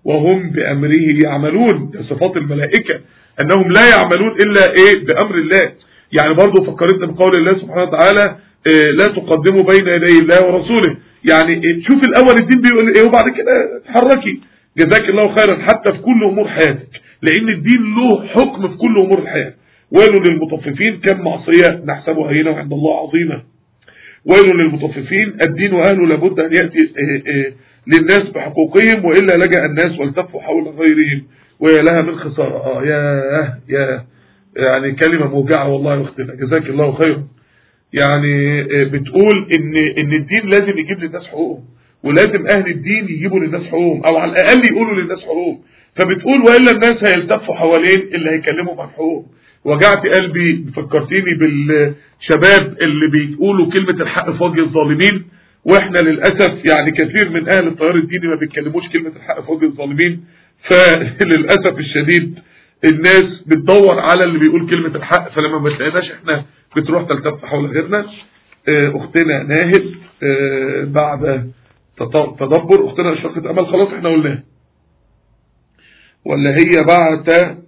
وهم بأمره يعملون ده صفات الملائكة أنهم لا يعملون إلا إيه بأمر الله يعني برضو فكرتنا بقول الله سبحانه وتعالى إيه لا تقدموا بين يدي الله ورسوله يعني إيه شوف الأول الدين بيقول إيه وبعد كده اتحركي جزاك الله خيرا حتى في كل أمور حياتك لأن الدين له حكم في كل أمور الحياة ويل للمطففين كم معصية نحسبها هنا عند الله عظيمة ويل للمطففين الدين وأهله لابد أن يأتي إيه إيه للناس بحقوقهم وإلا لجأ الناس والتفوا حول غيرهم ويا لها من خسارة آه يا يا يعني كلمة موجعة والله يا أختنا جزاك الله خيرا يعني بتقول إن إن الدين لازم يجيب للناس حقوقهم ولازم أهل الدين يجيبوا للناس حقوقهم أو على الأقل يقولوا للناس حقوقهم فبتقول وإلا الناس هيلتفوا حوالين اللي هيكلموا عن حقوقهم وجعت قلبي فكرتيني بالشباب اللي بيقولوا كلمة الحق في وجه الظالمين واحنا للأسف يعني كثير من اهل التيار الديني ما بيتكلموش كلمة الحق في وجه الظالمين فللأسف الشديد الناس بتدور على اللي بيقول كلمة الحق فلما ما تلاقيناش احنا بتروح تلتف حول غيرنا اختنا ناهد بعد تدبر اختنا اشرقة امل خلاص احنا قلناها ولا هي بعد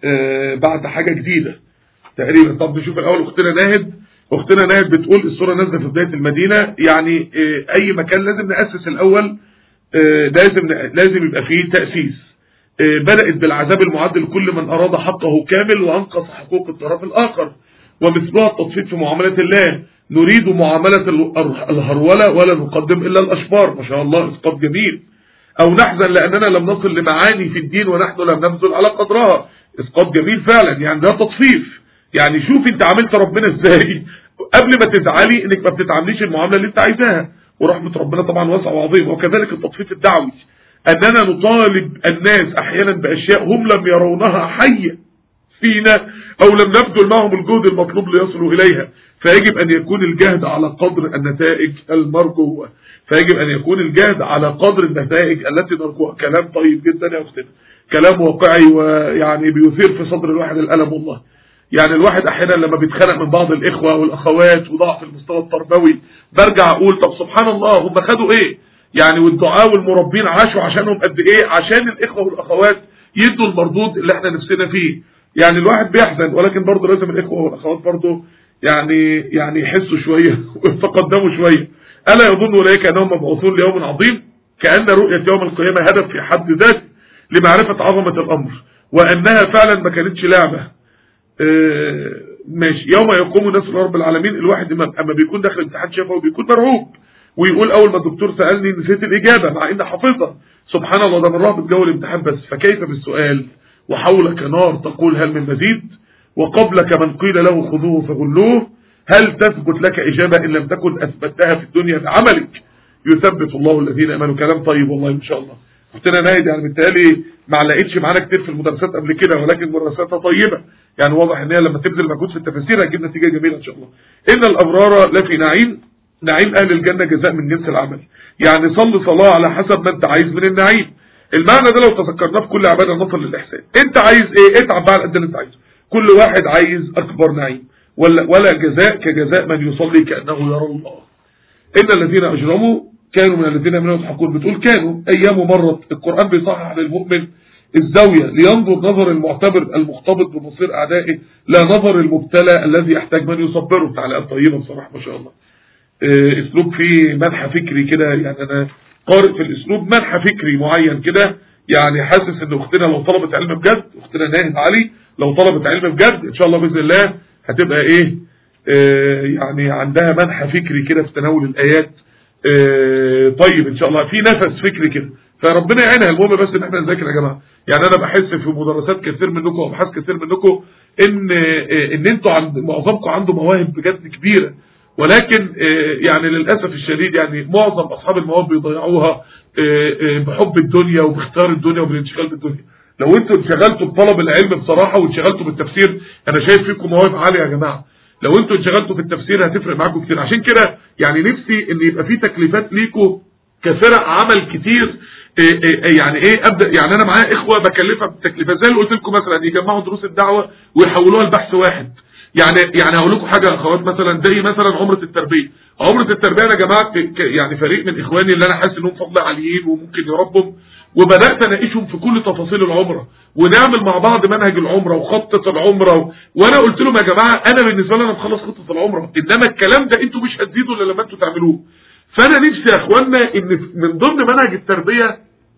بعد حاجة جديدة تقريبا طب نشوف الاول اختنا ناهد اختنا ناهد بتقول الصورة نازلة في بداية المدينة يعني اي مكان لازم نأسس الاول لازم لازم يبقى فيه تأسيس بدأت بالعذاب المعد لكل من اراد حقه كامل وانقص حقوق الطرف الاخر ومثلها التطفيف في معاملة الله نريد معاملة الهرولة ولا نقدم الا الاشبار ما شاء الله اسقاط جميل او نحزن لاننا لم نصل لمعاني في الدين ونحن لم نبذل على قدرها اسقاط جميل فعلا يعني ده تطفيف يعني شوف انت عملت ربنا ازاي قبل ما تزعلي انك ما بتتعامليش المعامله اللي انت عايزاها ورحمه ربنا طبعا واسعه وعظيمه وكذلك التطفيف الدعوي اننا نطالب الناس احيانا باشياء هم لم يرونها حيه فينا او لم نبذل معهم الجهد المطلوب ليصلوا اليها فيجب ان يكون الجهد على قدر النتائج المرجوه فيجب ان يكون الجهد على قدر النتائج التي نرجوها كلام طيب جدا يا اختنا كلام واقعي ويعني بيثير في صدر الواحد الالم والله يعني الواحد احيانا لما بيتخانق من بعض الاخوة والاخوات وضعف المستوى التربوي برجع اقول طب سبحان الله هم خدوا ايه يعني والدعاء والمربين عاشوا عشانهم قد ايه عشان الاخوة والاخوات يدوا المردود اللي احنا نفسنا فيه يعني الواحد بيحزن ولكن برضه لازم الاخوة والاخوات برضه يعني يعني يحسوا شوية ويتقدموا شوية الا يظن اولئك انهم مبعوثون ليوم عظيم كأن رؤية يوم القيامة هدف في حد ذاته لمعرفة عظمة الامر وانها فعلا ما كانتش لعبة اه ماشي يوم يقوم الناس لرب العالمين الواحد اما بيكون داخل امتحان شفوي بيكون مرعوب ويقول اول ما الدكتور سألني نسيت الاجابة مع ان حافظها سبحان الله ده من رهبة جو الامتحان بس فكيف بالسؤال وحولك نار تقول هل من مزيد وقبلك من قيل له خذوه فغلوه هل تثبت لك إجابة إن لم تكن أثبتها في الدنيا بعملك يثبت الله الذين أمنوا كلام طيب والله إن شاء الله قلت نايد يعني بالتالي ما لقيتش معانا كتير في المدرسات قبل كده ولكن مدرساتها طيبة يعني واضح ان هي لما تبذل مجهود في التفاسير هتجيب نتيجة جميلة ان شاء الله ان الابرار لفي نعيم نعيم اهل الجنة جزاء من جنس العمل يعني صل صلاة على حسب ما انت عايز من النعيم المعنى ده لو تذكرناه في كل عبادة نصل للإحسان انت عايز ايه اتعب بقى قد اللي انت عايزه كل واحد عايز اكبر نعيم ولا, ولا جزاء كجزاء من يصلي كأنه يرى الله إن الذين أجرموا كانوا من الذين منهم يضحكون بتقول كانوا أيام مرت القرآن بيصحح للمؤمن الزاوية لينظر نظر المعتبر المختبط بمصير أعدائه لا نظر المبتلى الذي يحتاج من يصبره تعليقات طيبة بصراحة ما شاء الله اسلوب فيه منح فكري كده يعني أنا قارئ في الاسلوب منح فكري معين كده يعني حاسس ان اختنا لو طلبت علم بجد اختنا ناهد علي لو طلبت علم بجد ان شاء الله باذن الله هتبقى ايه آه يعني عندها منح فكري كده في تناول الايات آه طيب ان شاء الله في نفس فكري كده فربنا يعينها المهم بس ان احنا نذاكر يا جماعه يعني انا بحس في مدرسات كثير منكم وابحاث كثير منكم ان آه ان انتوا عند معظمكم عنده مواهب بجد كبيره ولكن يعني للاسف الشديد يعني معظم اصحاب المواهب بيضيعوها بحب الدنيا وباختيار الدنيا وبالانشغال بالدنيا لو انتوا انشغلتوا بطلب العلم بصراحة وانشغلتوا بالتفسير انا شايف فيكم مواهب عالية يا جماعة لو انتوا انشغلتوا في التفسير هتفرق معاكم كتير عشان كده يعني نفسي ان يبقى في تكليفات ليكم كفرق عمل كتير إيه إيه يعني ايه ابدا يعني انا معايا اخوه بكلفها بالتكليفات زي اللي قلت لكم مثلا يجمعوا دروس الدعوه ويحولوها لبحث واحد يعني يعني هقول لكم حاجه يا اخوات مثلا زي مثلا عمره التربيه عمره التربيه انا يا جماعه يعني فريق من اخواني اللي انا حاسس انهم فضل عاليين وممكن يربوا وبدات اناقشهم في كل تفاصيل العمره ونعمل مع بعض منهج العمره وخطه العمره و... وانا قلت لهم يا جماعه انا بالنسبه لي انا مخلص خطه العمره انما الكلام ده انتوا مش هتزيدوا الا لما انتوا تعملوه فانا نفسي يا اخوانا ان من ضمن منهج التربيه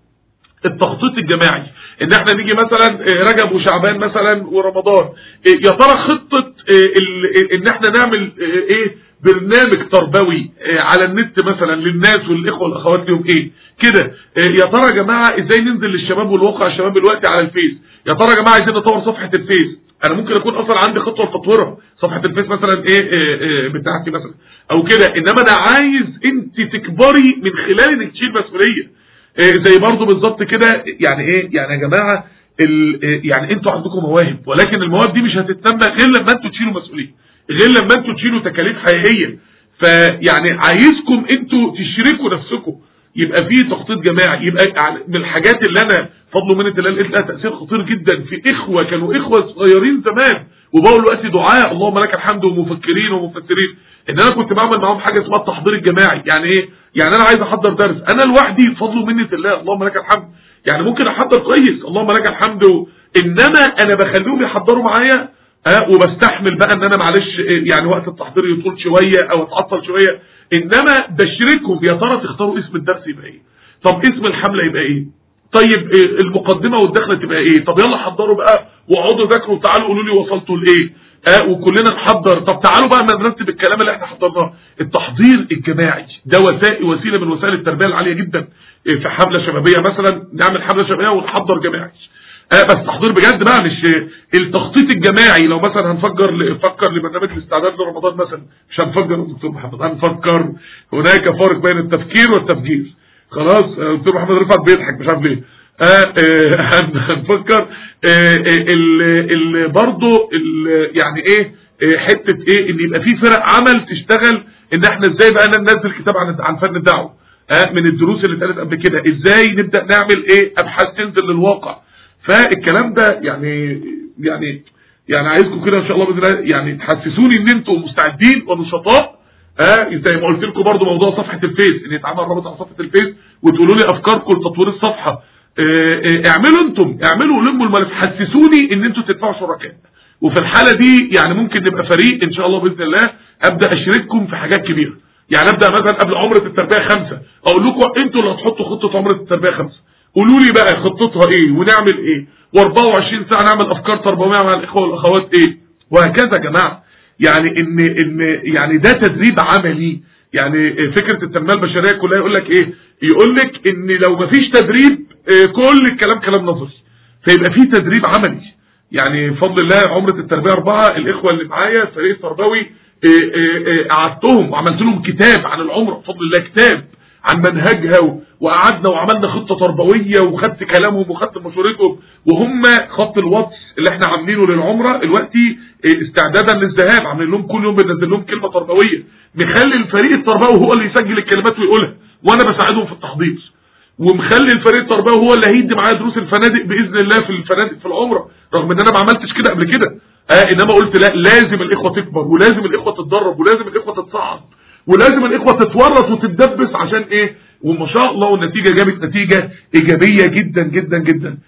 التخطيط الجماعي ان احنا نيجي مثلا آه، رجب وشعبان مثلا ورمضان آه، يا ترى خطه آه، ال- ان احنا نعمل آه، ايه برنامج تربوي آه، على النت مثلا للناس والاخوه والاخوات ليهم ايه كده آه، يا ترى يا جماعه ازاي ننزل للشباب والواقع الشباب دلوقتي على الفيس يا ترى يا جماعه عايزين نطور صفحه الفيس انا ممكن اكون اصلا عندي خطوه لتطويرها صفحه الفيس مثلا ايه, إيه, إيه بتاعتي مثلا او كده انما انا عايز انت تكبري من خلال انك تشيل مسؤوليه إيه زي برضه بالظبط كده يعني ايه يعني يا جماعه ال- إيه يعني انتوا عندكم مواهب ولكن المواهب دي مش هتتنمى غير لما انتوا تشيلوا مسؤوليه غير لما انتوا تشيلوا تكاليف حقيقيه فيعني عايزكم انتوا تشركوا نفسكم يبقى في تخطيط جماعي يبقى يعني من الحاجات اللي انا فضل منة الله لقيت لها تاثير خطير جدا في اخوه كانوا اخوه صغيرين زمان وبقوا دلوقتي دعاء اللهم لك الحمد ومفكرين ومفسرين ان انا كنت بعمل معاهم حاجه اسمها التحضير الجماعي يعني ايه يعني انا عايز احضر درس انا لوحدي فضل منة الله اللهم لك الحمد يعني ممكن احضر كويس اللهم لك الحمد و... انما انا بخليهم يحضروا معايا ها وبستحمل بقى ان انا معلش إيه، يعني وقت التحضير يطول شويه او اتعطل شويه انما بشركهم يا ترى تختاروا اسم الدرس يبقى ايه طب اسم الحمله يبقى ايه طيب إيه المقدمه والدخله تبقى ايه طب يلا حضروا بقى واقعدوا ذاكروا تعالوا قولوا لي وصلتوا لايه آه وكلنا نحضر طب تعالوا بقى ما نرتب الكلام اللي احنا حضرناه التحضير الجماعي ده وسائل وسيله من وسائل التربيه العاليه جدا إيه في حمله شبابيه مثلا نعمل حمله شبابيه ونحضر جماعي آه بس تحضير بجد بقى مش التخطيط الجماعي لو مثلا هنفكر نفكر لبرنامج الاستعداد لرمضان مثلا مش هنفكر يا دكتور محمد هنفكر هناك فرق بين التفكير والتفجير خلاص آه، دكتور محمد رفعت بيضحك مش عارف ليه آه آه هن- هنفكر آه آه ال ال برضه ال- يعني ايه آه، حته ايه ان يبقى في فرق عمل تشتغل ان احنا ازاي بقى ننزل كتاب عن عن فن الدعوه آه من الدروس اللي اتقالت قبل كده ازاي نبدا نعمل ايه ابحاث تنزل للواقع فالكلام ده يعني يعني يعني عايزكم كده ان شاء الله باذن الله يعني تحسسوني ان انتم مستعدين ونشطاء اه زي ما قلت لكم برضو موضوع صفحه الفيس ان يتعمل رابط على صفحه الفيس وتقولوا لي افكاركم لتطوير الصفحه اه اه اعملوا انتم اعملوا لموا الملف حسسوني ان انتم تدفعوا شركاء وفي الحاله دي يعني ممكن نبقى فريق ان شاء الله باذن الله ابدا اشارككم في حاجات كبيره يعني ابدا مثلا قبل عمره التربيه خمسه اقول لكم انتوا اللي هتحطوا خطه عمره التربيه خمسه قولوا لي بقى خطتها ايه ونعمل ايه و24 ساعه نعمل افكار تربويه مع الاخوه والاخوات ايه وهكذا يا جماعه يعني ان ان يعني ده تدريب عملي يعني فكره التنميه البشريه كلها يقول لك ايه يقول لك ان لو مفيش تدريب آه، كل الكلام كلام نظري فيبقى في تدريب عملي يعني بفضل الله عمره التربيه اربعه الاخوه اللي معايا الفريق التربوي آه، آه، آه، قعدتهم وعملت لهم كتاب عن العمره بفضل الله كتاب عن منهجها و- وقعدنا وعملنا خطه تربويه وخدت كلامهم وخدت مشورتهم وهم خط الواتس اللي احنا عاملينه للعمره دلوقتي اه، استعدادا للذهاب عاملين لهم كل يوم بننزل لهم كلمه تربويه مخلي الفريق التربوي هو اللي يسجل الكلمات ويقولها وانا بساعدهم في التحضير ومخلي الفريق التربوي هو اللي هيدي معايا دروس الفنادق باذن الله في الفنادق في العمره رغم ان انا ما عملتش كده قبل كده اه انما قلت لا لازم الاخوه تكبر ولازم الاخوه تتدرب ولازم الاخوه تتصعد ولازم الاخوه تتورط وتتدبس عشان ايه وما شاء الله والنتيجه جابت نتيجه ايجابيه جدا جدا جدا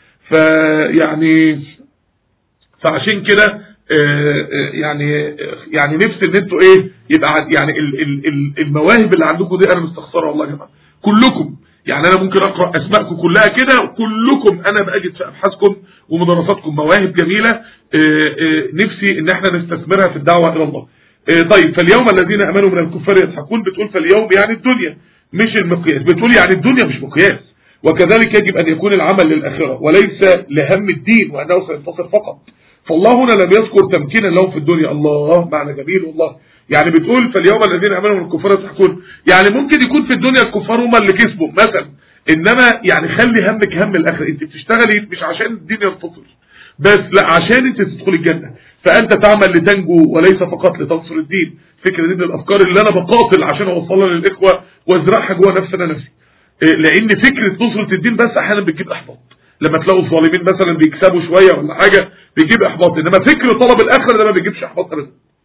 فيعني فعشان كده آه، آه، يعني آه، يعني نفسي ان انتوا ايه يبقى عن- يعني ال- ال- ال- المواهب اللي عندكم دي انا مستخسرها والله يا جماعه كلكم يعني انا ممكن اقرا اسماءكم كلها كده كلكم انا بجد في ابحاثكم ومدرساتكم مواهب جميله آه، آه، نفسي ان احنا نستثمرها في الدعوه الى الله آه، طيب فاليوم الذين امنوا من الكفار يضحكون بتقول فاليوم يعني الدنيا مش المقياس بتقول يعني الدنيا مش مقياس وكذلك يجب ان يكون العمل للاخره وليس لهم الدين وانه سينتصر فقط فالله هنا لم يذكر تمكينا له في الدنيا الله معنى جميل والله يعني بتقول فاليوم الذين امنوا من الكفار يضحكون يعني ممكن يكون في الدنيا الكفار هم اللي كسبوا مثلا انما يعني خلي همك هم الاخره انت بتشتغلي مش عشان الدين ينتصر بس لا عشان انت تدخل الجنه فانت تعمل لتنجو وليس فقط لتنصر الدين فكره دي من الافكار اللي انا بقاتل عشان اوصلها للاخوه وازرعها جوه نفسي انا نفسي إيه، لان فكره نصره الدين بس احيانا بتجيب احباط لما تلاقوا الظالمين مثلا بيكسبوا شويه ولا حاجه بيجيب احباط انما فكر طلب الاخره ده ما بيجيبش احباط ابدا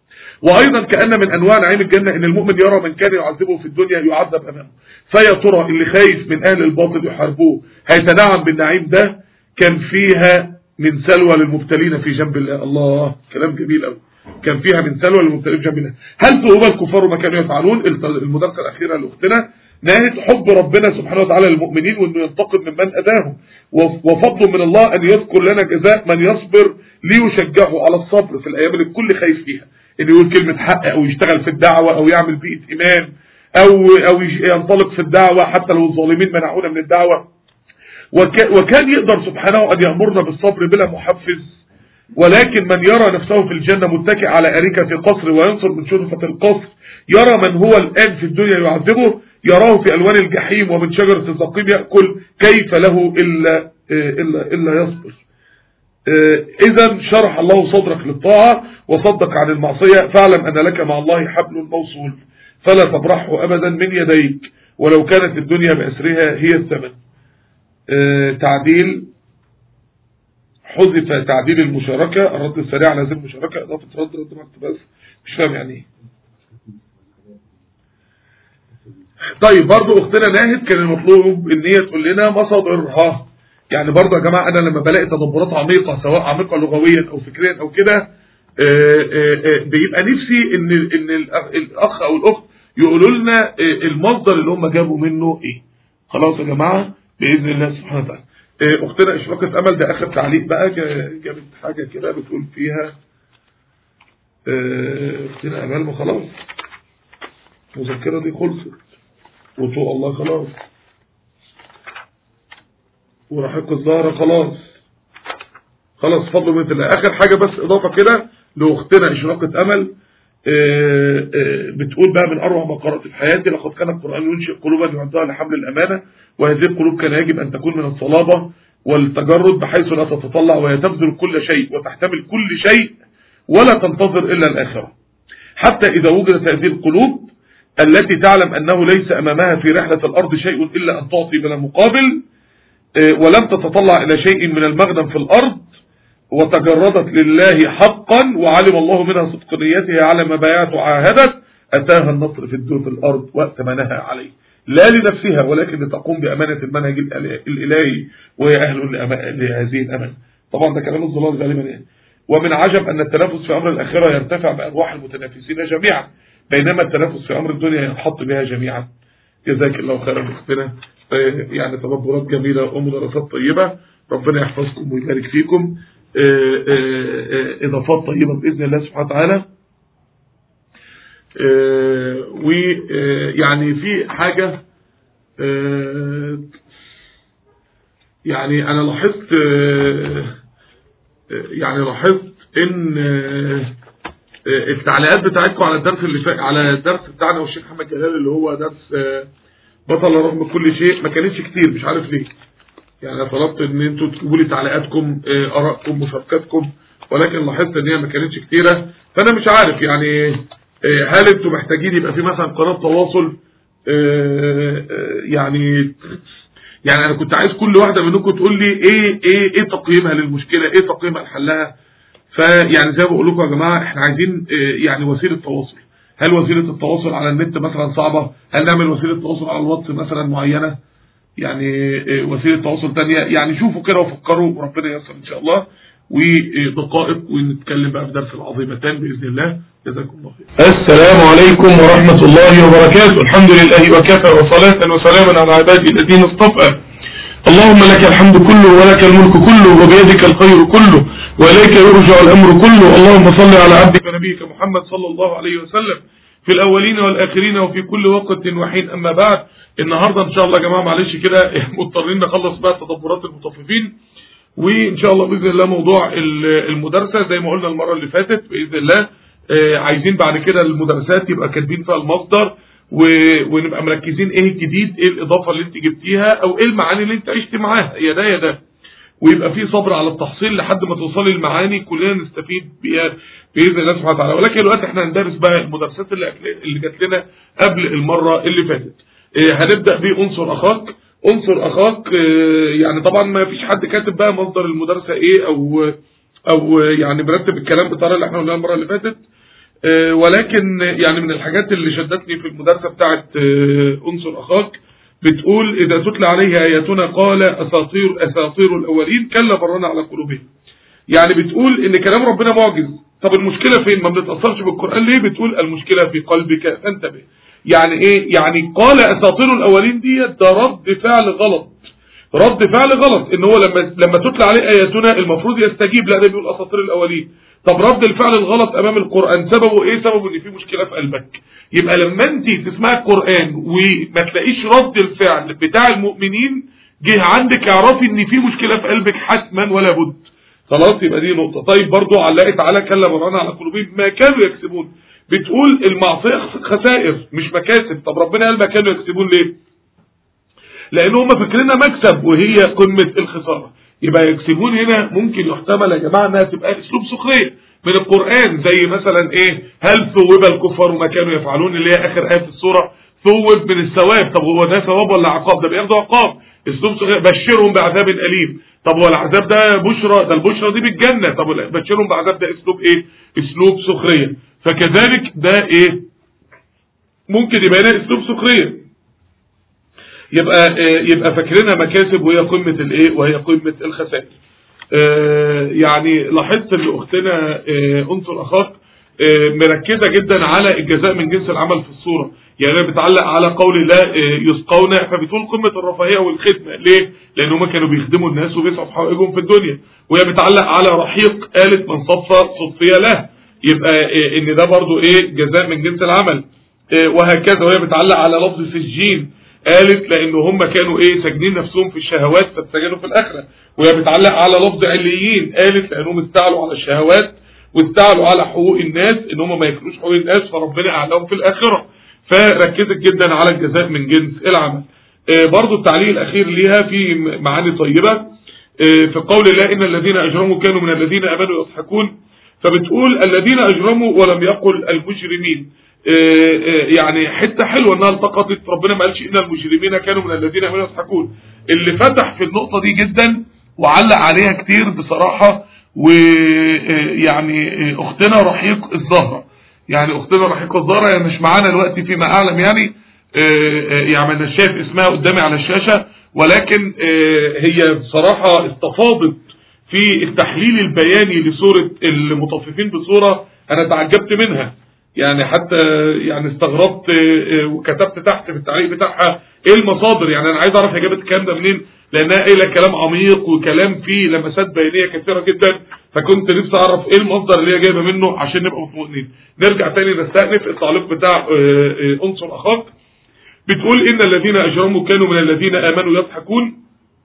وايضا كان من انواع نعيم الجنه ان المؤمن يرى من كان يعذبه في الدنيا يعذب امامه فيا ترى اللي خايف من اهل الباطل يحاربوه هيتنعم بالنعيم ده كان فيها من سلوى للمبتلين في جنب الله الله كلام جميل قوي كان فيها من سلوى للمبتلين في جنب الله هل تؤمن الكفار ما كانوا يفعلون المدرسه الاخيره لاختنا نهايه حب ربنا سبحانه وتعالى للمؤمنين وانه ينتقم من من اذاهم وفضل من الله ان يذكر لنا جزاء من يصبر ليشجعه على الصبر في الايام اللي الكل خايف فيها انه يقول كلمه حق او يشتغل في الدعوه او يعمل بيئه ايمان او او ينطلق في الدعوه حتى لو الظالمين منعونا من الدعوه وكان يقدر سبحانه ان يامرنا بالصبر بلا محفز ولكن من يرى نفسه في الجنة متكئ على أريكة في قصر وينصر من شرفة القصر يرى من هو الآن في الدنيا يعذبه يراه في ألوان الجحيم ومن شجرة الزقيم يأكل كيف له إلا, إلا, إلا يصبر إذا شرح الله صدرك للطاعة وصدق عن المعصية فاعلم أن لك مع الله حبل موصول فلا تبرحه أبدا من يديك ولو كانت الدنيا بأسرها هي الثمن تعديل حذف تعديل المشاركة الرد السريع على هذه المشاركة إضافة رد رد مكتب بس مش فاهم يعني ايه طيب برضو اختنا ناهد كان المطلوب ان هي تقول لنا مصادرها يعني برضو يا جماعة انا لما بلاقي تدبرات عميقة سواء عميقة لغويا او فكريا او كده بيبقى نفسي ان ان الاخ او الاخت يقولوا لنا المصدر اللي هم جابوا منه ايه خلاص يا جماعة باذن الله سبحانه وتعالى اختنا اشراقة امل ده اخر تعليق بقى جابت حاجة كده بتقول فيها اختنا امل ما خلاص المذكرة دي خلصت وطوء الله خلاص ورحيق الزهرة خلاص خلاص فضل من الله اخر حاجة بس اضافة كده لاختنا اشراقة امل بتقول بقى من اروع ما قرأت في حياتي لقد كان القرآن ينشئ قلوبا يعدها لحمل الامانة وهذه القلوب كان يجب ان تكون من الصلابة والتجرد بحيث لا تتطلع وهي تبذل كل شيء وتحتمل كل شيء ولا تنتظر الا الاخرة حتى اذا وجدت هذه القلوب التي تعلم انه ليس امامها في رحلة الارض شيء الا ان تعطي بلا مقابل ولم تتطلع الى شيء من المغنم في الارض وتجردت لله حقا وعلم الله منها صدق نيتها على ما بايعت وعاهدت أتاها النصر في الدور في الأرض وقت ما نهى عليه لا لنفسها ولكن لتقوم بأمانة المنهج الإلهي وهي أهل لهذه الأمانة طبعا ده كلام الظلال غالبا يعني ومن عجب أن التنافس في أمر الآخرة يرتفع بأرواح المتنافسين جميعا بينما التنافس في أمر الدنيا ينحط بها جميعا جزاك الله خيرا أختنا يعني تدبرات جميلة ومدرسات طيبة ربنا يحفظكم ويبارك فيكم إضافات طيبة بإذن الله سبحانه وتعالى ويعني في حاجة يعني أنا لاحظت يعني لاحظت إن التعليقات بتاعتكم على الدرس اللي فات على الدرس بتاعنا والشيخ محمد جلال اللي هو درس بطل رغم كل شيء ما كانتش كتير مش عارف ليه يعني انا طلبت ان انتوا تكتبوا لي تعليقاتكم ارائكم مشاركاتكم ولكن لاحظت ان هي ما كانتش كتيره فانا مش عارف يعني هل انتوا محتاجين يبقى في مثلا قناه تواصل يعني يعني انا كنت عايز كل واحده منكم تقول لي ايه ايه ايه تقييمها للمشكله ايه تقييمها لحلها فيعني زي ما بقول لكم يا جماعه احنا عايزين يعني وسيله تواصل هل وسيله التواصل على النت مثلا صعبه هل نعمل وسيله تواصل على الواتس مثلا معينه يعني وسيله تواصل تانية يعني شوفوا كده وفكروا وربنا ييسر ان شاء الله ودقائق ونتكلم بقى في درس العظيمتان باذن الله جزاكم الله خير. السلام عليكم ورحمه الله وبركاته، الحمد لله وكفى وصلاه وسلاما على عباده الذين اصطفى. اللهم لك الحمد كله ولك الملك كله وبيدك الخير كله واليك يرجع الامر كله، اللهم صل على عبدك ونبيك محمد صلى الله عليه وسلم في الاولين والاخرين وفي كل وقت وحين اما بعد النهارده ان شاء الله يا جماعه معلش كده مضطرين نخلص بقى تدبرات المطففين وان شاء الله باذن الله موضوع المدرسه زي ما قلنا المره اللي فاتت باذن الله عايزين بعد كده المدرسات يبقى كاتبين فيها المصدر ونبقى مركزين ايه الجديد ايه الاضافه اللي انت جبتيها او ايه المعاني اللي انت عشت معاها يا ده يا ده ويبقى في صبر على التحصيل لحد ما توصلي المعاني كلنا نستفيد بيها باذن الله سبحانه وتعالى ولكن دلوقتي احنا هندرس بقى المدرسات اللي اللي جات لنا قبل المره اللي فاتت هنبدا بعنصر اخاك عنصر اخاك يعني طبعا ما فيش حد كاتب بقى مصدر المدرسه ايه او او يعني مرتب الكلام بالطريقه اللي احنا قلناها المره اللي فاتت آه، ولكن يعني من الحاجات اللي شدتني في المدرسة بتاعت آه، انصر اخاك بتقول اذا تتلى عليه اياتنا قال اساطير اساطير الاولين كلا برنا على قلوبهم يعني بتقول ان كلام ربنا معجز طب المشكلة فين ما بنتأثرش بالقرآن ليه بتقول المشكلة في قلبك فانتبه يعني ايه يعني قال اساطير الاولين دي ده رد فعل غلط رد فعل غلط ان هو لما لما تتلى عليه اياتنا المفروض يستجيب لا ده بيقول اساطير الاولين طب رد الفعل الغلط امام القران سببه ايه سببه ان في مشكله في قلبك يبقى لما انت تسمعي القران وما تلاقيش رد الفعل بتاع المؤمنين جه عندك اعرفي ان في مشكله في قلبك حتما ولا بد خلاص يبقى دي نقطه طيب برضو علقت على كلا برانا على قلوبهم ما كانوا يكسبون بتقول المعصيه خسائر مش مكاسب طب ربنا قال ما كانوا يكسبون ليه لان هم فاكرينها مكسب وهي قمه الخساره يبقى يكسبون هنا ممكن يحتمل يا جماعه انها تبقى اسلوب سخريه من القران زي مثلا ايه هل ثوب الكفار ما كانوا يفعلون اللي هي اخر ايه في السوره ثوب من الثواب طب هو ده ثواب ولا عقاب ده بياخدوا عقاب اسلوب سخريه بشرهم بعذاب اليم طب هو العذاب ده بشرى ده البشرى دي بالجنه طب بشرهم بعذاب ده اسلوب ايه اسلوب سخريه فكذلك ده ايه ممكن يبقى هنا اسلوب سخريه يبقى يبقى فاكرينها مكاسب وهي قمه الايه وهي قمه الخسائر يعني لاحظت ان اختنا انصر اخاك مركزه جدا على الجزاء من جنس العمل في الصوره يعني بتعلق على قول الله يسقون فبتقول قمه الرفاهيه والخدمه ليه لان هم كانوا بيخدموا الناس وبيسعوا في حقائقهم في الدنيا وهي بتعلق على رحيق قالت من صفى صفي له يبقى ان ده برضو ايه جزاء من جنس العمل وهكذا وهي بتعلق على لفظ سجين قالت لان هم كانوا ايه ساجنين نفسهم في الشهوات فاتسجنوا في الاخره وهي بتعلق على لفظ عليين قالت لانهم استعلوا على الشهوات واستعلوا على حقوق الناس ان هم ما ياكلوش حقوق الناس فربنا اعلاهم في الاخره فركزت جدا على الجزاء من جنس العمل آه برضو التعليق الاخير ليها في معاني طيبه آه في قول الله ان الذين اجرموا كانوا من الذين امنوا يضحكون فبتقول الذين اجرموا ولم يقل المجرمين يعني حته حلوه انها التقطت ربنا ما قالش ان المجرمين كانوا من الذين امنوا يضحكون اللي فتح في النقطه دي جدا وعلق عليها كتير بصراحه ويعني اختنا رحيق الزهره يعني اختنا رحيق الزهره هي مش معانا دلوقتي فيما اعلم يعني يعني انا شايف اسمها قدامي على الشاشه ولكن هي بصراحه استفاضت في التحليل البياني لصوره المطففين بصوره انا تعجبت منها يعني حتى يعني استغربت وكتبت تحت في التعليق بتاعها ايه المصادر يعني انا عايز اعرف هي جابت الكلام ده منين لانها قايله كلام عميق وكلام فيه لمسات بيانيه كثيره جدا فكنت نفسي اعرف ايه المصدر اللي هي جايبه منه عشان نبقى مطمئنين نرجع تاني نستأنف التعليق بتاع انصر اخاك بتقول ان الذين اجرموا كانوا من الذين امنوا يضحكون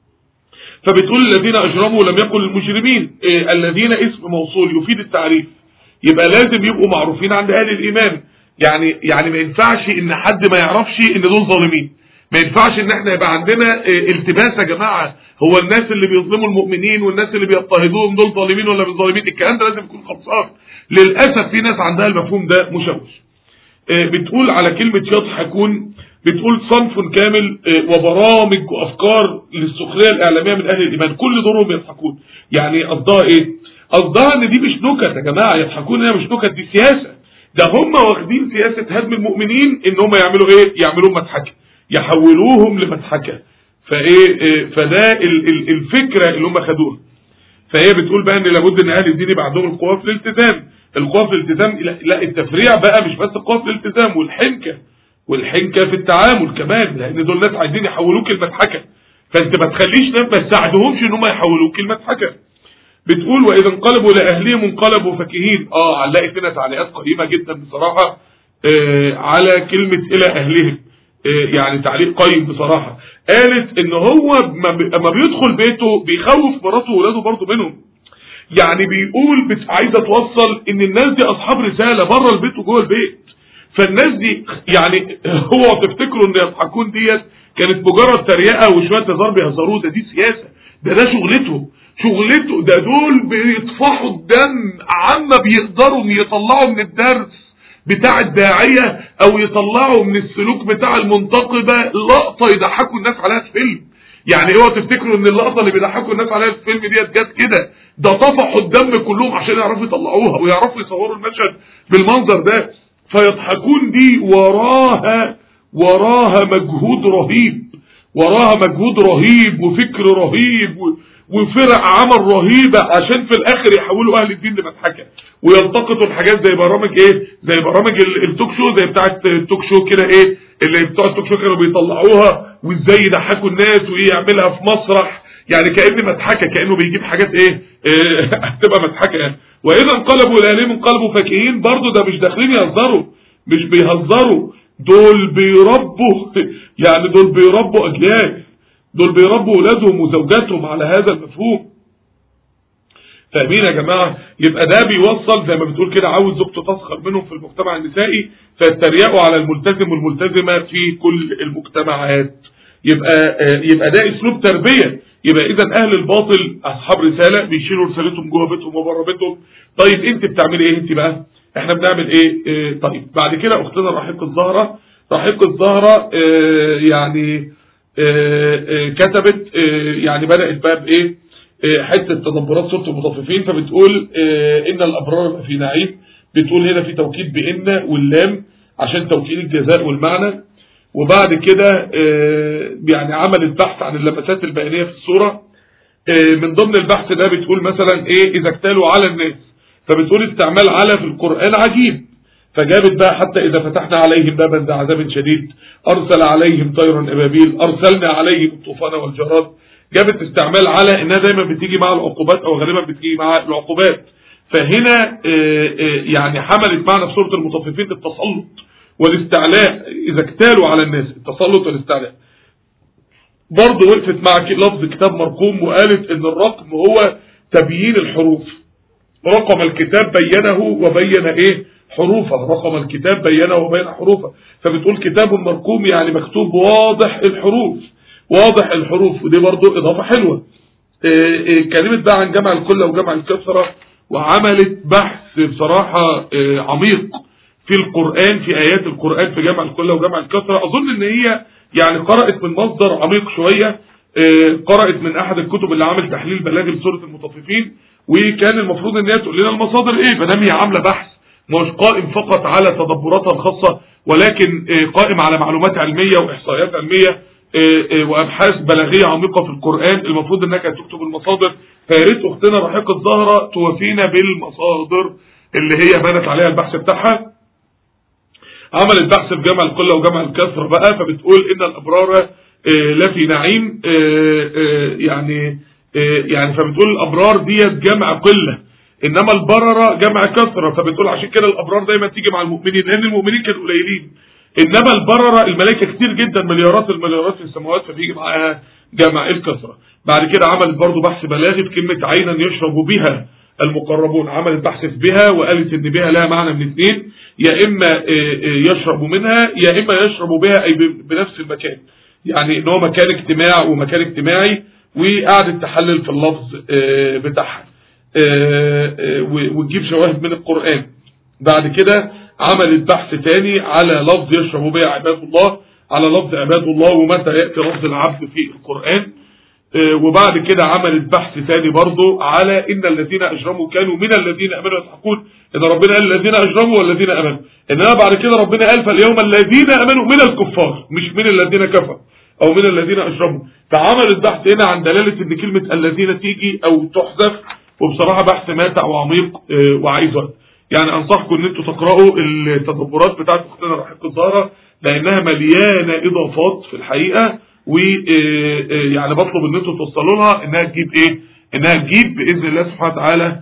فبتقول الذين اجرموا لم يقل المجرمين الذين اسم موصول يفيد التعريف يبقى لازم يبقوا معروفين عند اهل الايمان يعني يعني ما ينفعش ان حد ما يعرفش ان دول ظالمين ما ينفعش ان احنا يبقى عندنا التباس يا جماعه هو الناس اللي بيظلموا المؤمنين والناس اللي بيضطهدوهم دول ظالمين ولا مش ظالمين الكلام ده لازم يكون خلصان للاسف في ناس عندها المفهوم ده مشوش بتقول على كلمه يضحكون بتقول صنف كامل وبرامج وافكار للسخريه الاعلاميه من اهل الايمان كل دورهم يضحكون يعني قصدها ايه قصدها ان دي مش نكت يا جماعه يضحكون هي مش نكت دي سياسه ده هم واخدين سياسه هدم المؤمنين ان هم يعملوا ايه يعملوا مضحكه يحولوهم لمضحكه فايه إيه فده الفكره اللي هم خدوها فهي بتقول بقى ان لابد ان اهل الدين يبقى عندهم القوه في الالتزام القوه في الالتزام لا التفريع بقى مش بس القوه في الالتزام والحنكه والحنكه في التعامل كمان لان دول ناس عايزين يحولوك المضحكه فانت ما تخليش ما تساعدهمش ان هم يحولوك المضحكه بتقول واذا انقلبوا لاهلهم انقلبوا فكهين اه علقت هنا تعليقات قيمه جدا بصراحه آه على كلمه الى اهلهم آه يعني تعليق قيم بصراحه قالت ان هو لما بيدخل بيته بيخوف مراته واولاده برضه منهم يعني بيقول عايزه توصل ان الناس دي اصحاب رساله بره البيت وجوه البيت فالناس دي يعني هو تفتكروا ان يضحكون ديت كانت مجرد تريقه وشويه هزار بيهزروه ده دي سياسه ده ده شغلته شغلته ده دول بيطفحوا الدم عما بيقدروا ان يطلعوا من الدرس بتاع الداعية او يطلعوا من السلوك بتاع المنتقبة لقطة يضحكوا الناس عليها في فيلم يعني اوعوا تفتكروا ان اللقطه اللي بيضحكوا الناس عليها في الفيلم ديت جت كده ده طفحوا الدم كلهم عشان يعرفوا يطلعوها ويعرفوا يصوروا المشهد بالمنظر ده فيضحكون دي وراها وراها مجهود رهيب وراها مجهود رهيب وفكر رهيب و- وفرق عمل رهيبة عشان في الاخر يحولوا اهل الدين لمضحكة ويلتقطوا الحاجات زي برامج ايه زي برامج ال- التوك شو زي بتاعة التوك شو كده ايه اللي بتوع التوك شو كانوا بيطلعوها وازاي يضحكوا الناس وايه يعملها في مسرح يعني كأن مضحكة كأنه بيجيب حاجات ايه, إيه هتبقى مضحكة يعني واذا انقلبوا الالههم انقلبوا فاكهين برضه ده مش داخلين يهزروا مش بيهزروا دول بيربوا يعني دول بيربوا اجيال دول بيربوا اولادهم وزوجاتهم على هذا المفهوم فاهمين يا جماعة يبقى ده بيوصل زي ما بتقول كده عاوز زوجته تسخر منهم في المجتمع النسائي فيتريقوا على الملتزم والملتزمة في كل المجتمعات يبقى آه، يبقى ده اسلوب تربية يبقى اذا اهل الباطل اصحاب رسالة بيشيلوا رسالتهم جوه بيتهم وبره بيتهم طيب انت بتعملي ايه انت بقى احنا بنعمل ايه آه، طيب بعد كده اختنا رحيق الزهرة رحيق الزهرة آه، يعني آه، آه، كتبت آه، يعني بدأت بقى بايه آه، حته تدبرات سوره المطففين فبتقول آه، ان الابرار في نعيم بتقول هنا في توكيد بان واللام عشان توكيد الجزاء والمعنى وبعد كده آه، يعني عملت بحث عن اللمسات البيانيه في السوره آه، من ضمن البحث ده بتقول مثلا ايه اذا اكتالوا على الناس فبتقول استعمال على في القران عجيب فجابت بقى حتى إذا فتحنا عليهم بابا ذا عذاب شديد أرسل عليهم طيرا أبابيل أرسلنا عليهم الطوفان والجراد جابت استعمال على إنها دايما بتيجي مع العقوبات أو غالبا بتيجي مع العقوبات فهنا آه، آه، يعني حملت معنى في سورة المطففين التسلط والاستعلاء إذا اكتالوا على الناس التسلط والاستعلاء برضه وقفت مع ك- لفظ كتاب مرقوم وقالت ان الرقم هو تبيين الحروف رقم الكتاب بينه وبين ايه حروفه رقم الكتاب بينه وبين حروفه فبتقول كتاب مرقوم يعني مكتوب واضح الحروف واضح الحروف ودي برضو اضافه حلوه إيه إيه كلمت بقى عن جمع الكل وجمع الكثره وعملت بحث بصراحه إيه عميق في القرآن في آيات القرآن في جمع الكل وجمع الكثرة أظن إن هي يعني قرأت من مصدر عميق شوية آه، قرأت من أحد الكتب اللي عامل تحليل بلاغي لسورة المطففين وكان المفروض إن هي تقول لنا المصادر إيه ما دام هي عاملة بحث مش قائم فقط على تدبراتها الخاصة ولكن آه، قائم على معلومات علمية وإحصائيات علمية آه، آه، وأبحاث بلاغية عميقة في القرآن المفروض إنها كانت تكتب المصادر فيا ريت أختنا رحيق الزهرة توافينا بالمصادر اللي هي بنت عليها البحث بتاعها عملت بحث في جمع القلة وجمع الكثرة بقى فبتقول إن الأبرار آه، لفي نعيم آه، آه، يعني آه، يعني فبتقول الأبرار ديت جمع قلة إنما البررة جمع كثرة فبتقول عشان كده الأبرار دايما تيجي مع المؤمنين لأن المؤمنين كانوا قليلين إنما البررة الملائكة كتير جدا مليارات المليارات في السماوات فبيجي معاها جمع الكثرة بعد كده عملت برضو بحث بلاغي بكلمة عينا يشرب بها المقربون عملت بحث في بها وقالت ان بها لها معنى من اثنين يا اما آه، آه، يشرب منها يا اما يشرب بها اي ب- بنفس المكان يعني ان هو مكان اجتماع ومكان اجتماعي وقعدت تحلل في اللفظ آه، بتاعها آه، آه، و- وتجيب شواهد من القرآن بعد كده عملت بحث تاني على لفظ يشرب بها عباد الله على لفظ عباد الله ومتى يأتي لفظ العبد في القرآن آه، وبعد كده عملت بحث تاني برضو على ان الذين اجرموا كانوا من الذين امنوا يضحكون ان ربنا قال الذين اجرموا والذين امنوا انما بعد كده ربنا قال فاليوم الذين امنوا من الكفار مش من الذين كفروا او من الذين اجرموا فعملت بحث هنا عن دلاله ان كلمه الذين تيجي او تحذف وبصراحه بحث ماتع وعميق آه، وعايز وقت يعني انصحكم ان انتوا تقراوا التدبرات بتاعت اختنا رحيق الزهره لانها مليانه اضافات في الحقيقه ويعني بطلب ان انتوا توصلوا لها انها تجيب ايه انها تجيب باذن الله سبحانه وتعالى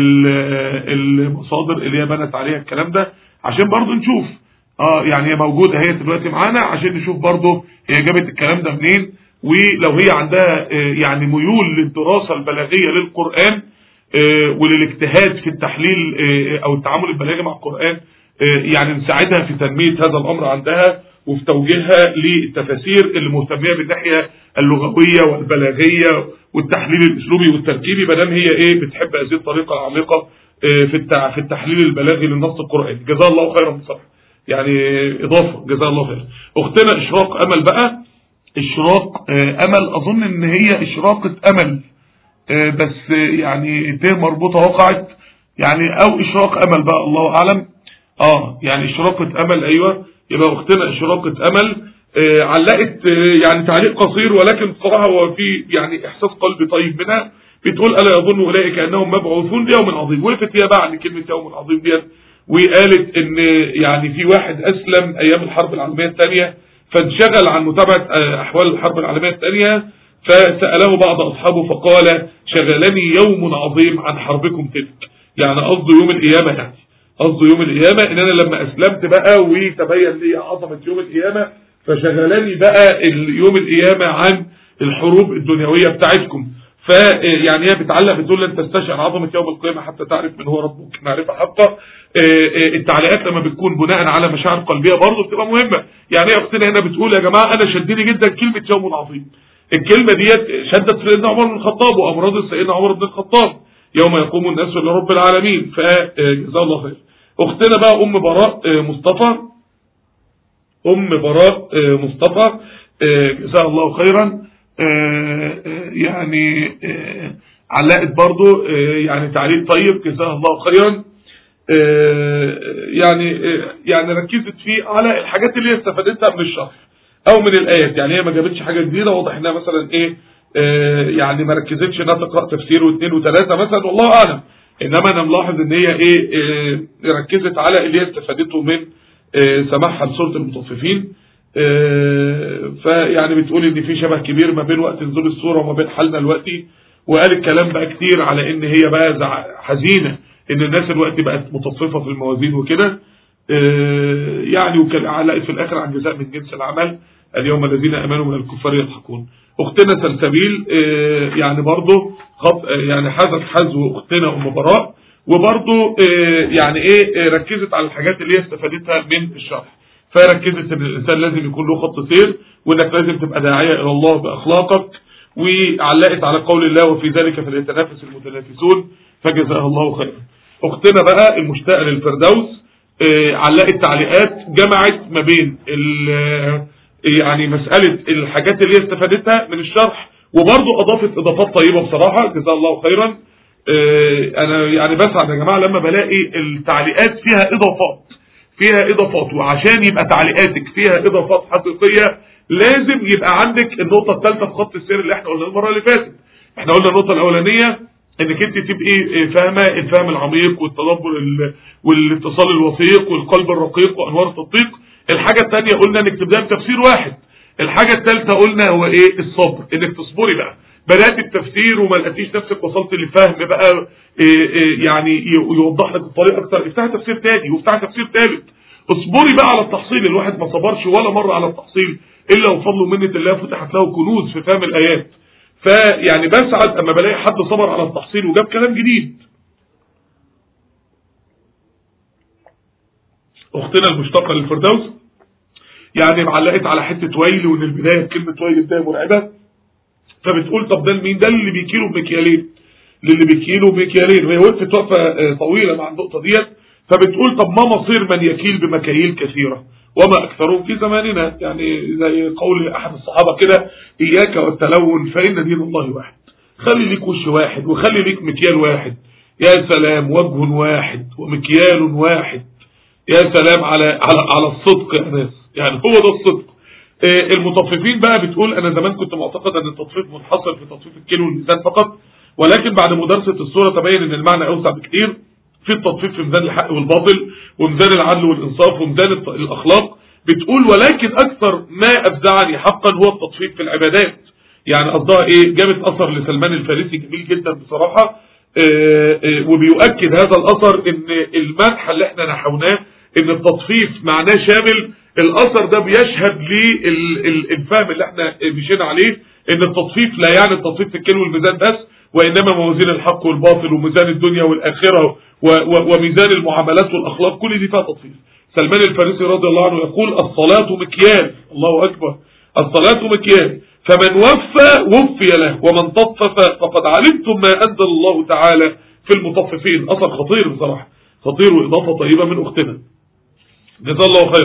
ال- المصادر اللي هي بنت عليها الكلام ده عشان برضو نشوف اه يعني هي موجوده هي دلوقتي معانا عشان نشوف برضو هي جابت الكلام ده منين ولو هي عندها آه، يعني ميول للدراسه البلاغيه للقران آه، وللاجتهاد في التحليل آه، او التعامل البلاغي مع القرآن آه، يعني نساعدها في تنمية هذا الامر عندها وفي توجيهها للتفاسير اللي مهتمية بالناحية اللغوية والبلاغية والتحليل الاسلوبي والتركيبي بدل هي ايه بتحب هذه الطريقة العميقة آه، في التع- في التحليل البلاغي للنص القرآني جزاه الله خيرا بصراحة يعني اضافة جزاه الله خيرا اختنا اشراق امل بقى اشراق آه، امل اظن ان هي اشراقة امل آه، بس آه، يعني ت مربوطة وقعت يعني او اشراق امل بقى الله اعلم اه يعني اشراقة امل ايوه يبقى اختنا اشراقة امل آه، علقت آه، يعني تعليق قصير ولكن بصراحة هو في يعني احساس قلبي طيب منها بتقول الا يظن اولئك انهم مبعوثون ليوم عظيم وقفت هي بقى عن كلمة يوم عظيم دي وقالت ان يعني في واحد اسلم ايام الحرب العالمية الثانية فانشغل عن متابعة آه، احوال الحرب العالمية الثانية فسأله بعض اصحابه فقال شغلني يوم عظيم عن حربكم تلك يعني قصده يوم القيامة يعني قصده يوم القيامة ان انا لما اسلمت بقى وتبين لي عظمة يوم القيامة فشغلني بقى ال- يوم القيامة عن الحروب الدنيوية بتاعتكم فيعني هي بتعلق بتقول لن تستشعر عظمة يوم القيامة حتى تعرف من هو ربك معرفة حقا آه، آه، التعليقات لما بتكون بناء على مشاعر قلبية برضه بتبقى مهمة يعني هي اختنا هنا بتقول يا جماعة انا شدني جدا كلمة يوم عظيم الكلمة ديت شدت سيدنا عمر بن الخطاب وامراض سيدنا عمر بن الخطاب يوم يقوم الناس لرب العالمين فجزاه الله خير اختنا بقى ام براء آه، مصطفى ام براء آه، مصطفى آه، جزاها الله خيرا آه، آه، يعني آه، علقت برضو آه، يعني تعليق طيب جزاها الله خيرا آه، يعني آه، يعني ركزت فيه على الحاجات اللي هي استفادتها من الشرح او من الايات يعني هي ما جابتش حاجه جديده واضح انها مثلا ايه آه، يعني ما ركزتش انها تقرا تفسير واثنين وثلاثه مثلا والله اعلم انما انا ملاحظ ان هي ايه آه، ركزت على اللي هي استفادته من آه، سماعها لسوره المطففين آه، فيعني بتقول ان في شبه كبير ما بين وقت نزول السوره وما بين حالنا دلوقتي وقال الكلام بقى كتير على ان هي بقى زع- حزينه ان الناس دلوقتي بقت متصفه في الموازين وكده آه، يعني وكان علقت في الاخر عن جزاء من جنس العمل اليوم الذين امنوا من الكفار يضحكون اختنا سلسبيل آه، يعني برضه خط آه، يعني حذت حذو اختنا ام براء وبرضه آه، يعني ايه آه، ركزت على الحاجات اللي هي استفادتها من الشرح فركزت ان الانسان لازم يكون له خط سير وانك لازم تبقى داعيه الى الله باخلاقك وعلقت على قول الله وفي ذلك فليتنافس المتنافسون فجزاها الله خيرا اختنا بقى المشتاقه للفردوس آه، علقت تعليقات جمعت ما بين ال- يعني مسألة الحاجات اللي هي استفادتها من الشرح وبرضه أضافت إضافات طيبة بصراحة جزاها الله خيرا آه، أنا يعني بسعد يا جماعة لما بلاقي التعليقات فيها إضافات فيها إضافات وعشان يبقى تعليقاتك فيها إضافات حقيقية لازم يبقى عندك النقطة الثالثة في خط السير اللي احنا قلنا المرة اللي فاتت احنا قلنا النقطة الأولانية انك انت تبقي فاهمة الفهم العميق والتدبر ال- والاتصال الوثيق والقلب الرقيق وانوار التطبيق الحاجة الثانية قلنا انك تبدأ بتفسير واحد الحاجة الثالثة قلنا هو ايه الصبر انك تصبري بقى بدأت التفسير وما لقيتيش نفسك وصلت لفهم بقى إيه إيه يعني ي- يوضح لك الطريق اكتر افتح تفسير تاني وافتح تفسير ثالث اصبري بقى على التحصيل الواحد ما صبرش ولا مرة على التحصيل الا وفضل ومنة الله فتحت له كنوز في فهم الايات فيعني بسعد اما بلاقي حد صبر على التحصيل وجاب كلام جديد اختنا المشتقة للفردوس يعني معلقت على حتة ويل وان البداية كلمة ويل بداية مرعبة فبتقول طب ده مين ده اللي بيكيلوا بمكيالين للي بيكيلوا بمكيالين وهي وقفت وقفة آه، طويلة مع النقطة ديت فبتقول طب ما مصير من يكيل بمكاييل كثيرة وما أكثرهم في زماننا يعني زي قول أحد الصحابة كده إياك والتلون فإن دين الله واحد خلي ليك وش واحد وخلي ليك مكيال واحد يا سلام وجه واحد ومكيال واحد يا سلام على على على الصدق يا ناس يعني هو ده الصدق آه، المطففين بقى بتقول انا زمان كنت معتقد ان التطفيف منحصر في تطفيف الكيلو والميزان فقط ولكن بعد مدارسة الصورة تبين ان المعنى اوسع بكتير في التطفيف في ميزان الحق والباطل وميزان العدل والانصاف وميزان الت- الاخلاق بتقول ولكن اكثر ما افزعني حقا هو التطفيف في العبادات يعني قصدها ايه جابت اثر لسلمان الفارسي جميل جدا بصراحة آه، آه، وبيؤكد هذا الاثر ان المدح اللي احنا نحوناه ان التطفيف معناه شامل الاثر ده بيشهد للفهم اللي احنا مشينا عليه ان التطفيف لا يعني التطفيف في الكيلو والميزان بس وانما موازين الحق والباطل وميزان الدنيا والاخره و- و- وميزان المعاملات والاخلاق كل دي فيها تطفيف سلمان الفارسي رضي الله عنه يقول الصلاه مكيال الله اكبر الصلاه مكيال فمن وفى وفي له ومن طفف فقد علمتم ما انزل الله تعالى في المطففين اثر خطير بصراحه خطير واضافه طيبه من اختنا جزاه الله خيرا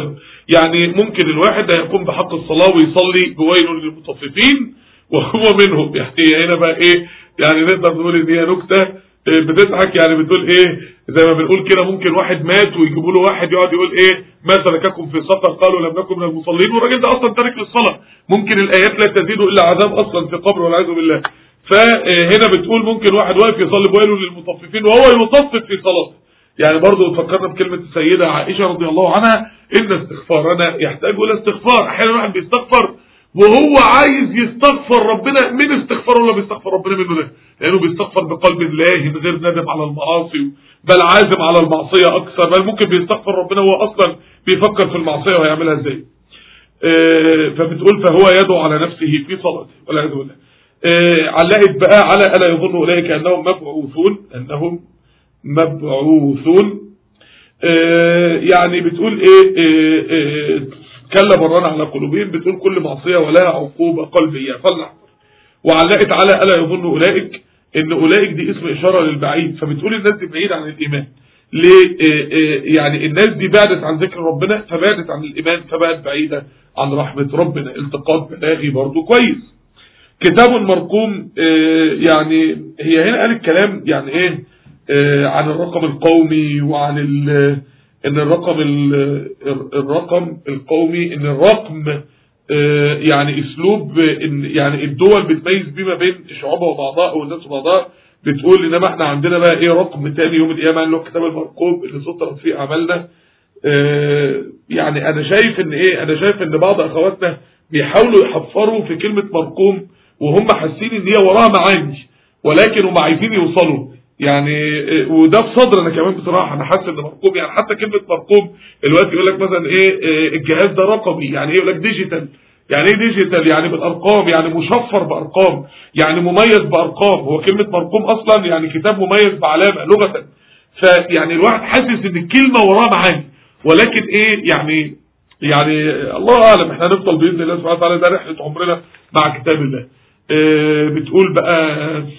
يعني ممكن الواحد هيقوم بحق الصلاة ويصلي بويل للمطففين وهو منهم يعني هنا بقى ايه يعني نقدر نقول ان هي نكته إيه بتضحك يعني بتقول ايه زي ما بنقول كده ممكن واحد مات ويجيبوا له واحد يقعد يقول ايه ما سلككم في سقر قالوا لم نكن من المصلين والراجل ده اصلا تارك للصلاه ممكن الايات لا تزيد الا عذاب اصلا في قبر والعياذ بالله فهنا بتقول ممكن واحد واقف يصلي بويل للمطففين وهو يطفف في صلاته يعني برضه فكرنا بكلمة السيدة عائشة رضي الله عنها إن استغفارنا يحتاج إلى استغفار أحيانا واحد بيستغفر وهو عايز يستغفر ربنا من استغفار ولا بيستغفر ربنا منه ده لأنه بيستغفر بقلب الله من غير ندم على المعاصي بل عازم على المعصية أكثر بل ممكن بيستغفر ربنا وهو أصلا بيفكر في المعصية وهيعملها إزاي آه فبتقول فهو يدعو على نفسه في صلاته والعياذ بالله آه علقت بقى على ألا يظن أولئك أنهم مبعوثون أنهم مبعوثون آه يعني بتقول ايه آه آه كلا برانا على قلوبهم بتقول كل معصية ولها عقوبة قلبية فلنحذر وعلقت على ألا يظن أولئك ان أولئك دي اسم إشارة للبعيد فبتقول الناس دي بعيد عن الإيمان ليه يعني الناس دي بعدت عن ذكر ربنا فبعدت عن الإيمان فبقت بعيدة عن رحمة ربنا التقاط بلاغي برضو كويس كتاب مرقوم يعني هي هنا قال الكلام يعني ايه عن الرقم القومي وعن ان الرقم الرقم القومي ان الرقم يعني اسلوب ان يعني الدول بتميز بيه ما بين شعوبها وبعضها او الناس وبعضها بتقول انما احنا عندنا بقى ايه رقم تاني يوم القيامه اللي هو الكتاب المرقوم اللي سطرت فيه اعمالنا يعني انا شايف ان ايه انا شايف ان بعض اخواتنا بيحاولوا يحفروا في كلمه مرقوم وهم حاسين ان هي وراها معاني ولكن هم عايزين يوصلوا يعني وده في صدر انا كمان بصراحه انا حاسس ان مرقوم يعني حتى كلمه مرقوم الوقت يقول لك مثلا ايه الجهاز ده رقمي يعني ايه يقول لك ديجيتال يعني ايه ديجيتال يعني بالارقام يعني مشفر بارقام يعني مميز بارقام هو كلمه مرقوم اصلا يعني كتاب مميز بعلامه لغه فيعني الواحد حاسس ان الكلمه وراها معاني ولكن ايه يعني يعني الله اعلم احنا هنفضل باذن الله سبحانه وتعالى ده رحله عمرنا مع كتاب الله اه بتقول بقى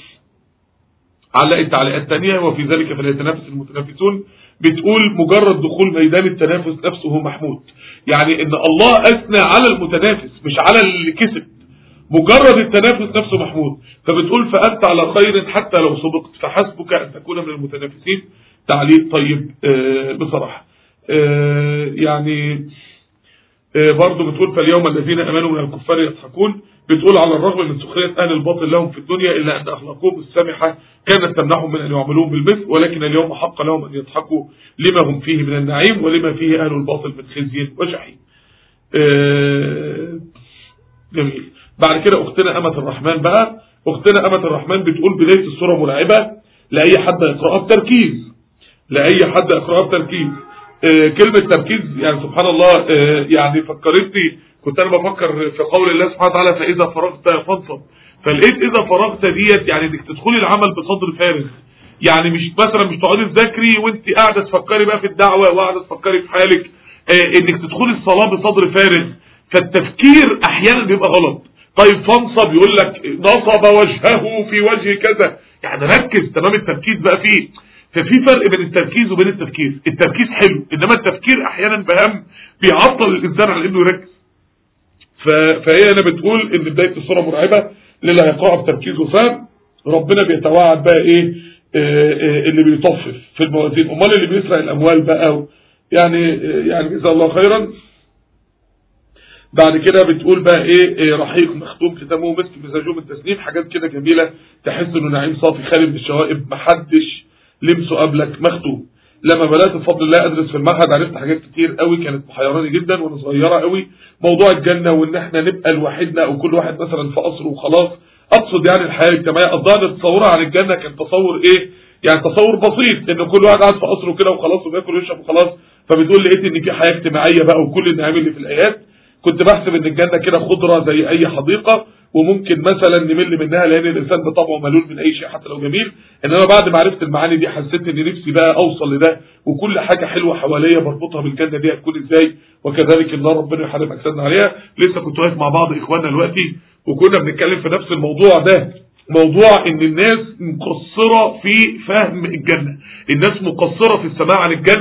علقت التعليقات الثانيه وفي ذلك فليتنافس المتنافسون بتقول مجرد دخول ميدان التنافس نفسه محمود يعني ان الله اثنى على المتنافس مش على اللي كسب مجرد التنافس نفسه محمود فبتقول فانت على خير حتى لو سبقت فحسبك ان تكون من المتنافسين تعليق طيب آه بصراحه آه يعني آه برضه بتقول فاليوم الذين امنوا من الكفار يضحكون بتقول على الرغم من سخرية أهل الباطل لهم في الدنيا إلا أن أخلاقهم السامحة كانت تمنعهم من أن يعملون بالمثل ولكن اليوم حق لهم أن يضحكوا لما هم فيه من النعيم ولما فيه أهل الباطل من خزي وجحيم جميل بعد كده أختنا أمة الرحمن بقى أختنا أمة الرحمن بتقول بداية السورة مرعبة لأي حد يقرأها بتركيز لأي حد يقرأها بتركيز كلمة تركيز يعني سبحان الله يعني فكرتني كنت انا بفكر في قول الله سبحانه وتعالى فاذا فرغت فانصب فلقيت اذا فرغت ديت يعني انك تدخلي العمل بصدر فارغ يعني مش مثلا مش تقعدي تذاكري وانت قاعده تفكري بقى في الدعوه وقاعده تفكري في حالك آه انك تدخلي الصلاه بصدر فارغ فالتفكير احيانا بيبقى غلط طيب فانصب يقول لك نصب وجهه في وجه كذا يعني ركز تمام التركيز بقى فيه ففي فرق بين التركيز وبين التفكير التركيز حلو انما التفكير احيانا بهم بيعطل الانسان على انه يركز فهي هنا بتقول ان بدايه الصوره مرعبه للي هيقرأها بتركيز وفهم ربنا بيتوعد بقى ايه آه آه اللي بيطفف في الموازين امال اللي بيسرق الاموال بقى يعني آه يعني جزاه الله خيرا بعد كده بتقول بقى ايه, إيه رحيق مختوم ختامه مسك مزاجه من تسنيم حاجات كده جميله تحس انه نعيم صافي خالي من الشوائب محدش لمسه قبلك مختوم لما بدات بفضل الله ادرس في المعهد عرفت حاجات كتير قوي كانت محيراني جدا وانا صغيره قوي موضوع الجنه وان احنا نبقى لوحدنا او كل واحد مثلا في قصر وخلاص اقصد يعني الحياه الاجتماعيه قصدها تصورها عن الجنه كان تصور ايه يعني تصور بسيط ان كل واحد قاعد في قصره كده وخلاص وبياكل ويشرب وخلاص فبتقول لقيت ان في حياه اجتماعيه بقى وكل النعيم اللي في الايات كنت بحسب ان الجنه كده خضره زي اي حديقه وممكن مثلا نمل منها لان الانسان بطبعه ملول من اي شيء حتى لو جميل انما بعد ما عرفت المعاني دي حسيت ان نفسي بقى اوصل لده وكل حاجه حلوه حواليا بربطها بالجنه دي هتكون ازاي وكذلك النار ربنا يحرم اجسادنا عليها لسه كنت واقف مع بعض اخواننا دلوقتي وكنا بنتكلم في نفس الموضوع ده موضوع ان الناس مقصره في فهم الجنه الناس مقصره في السماع عن الجنه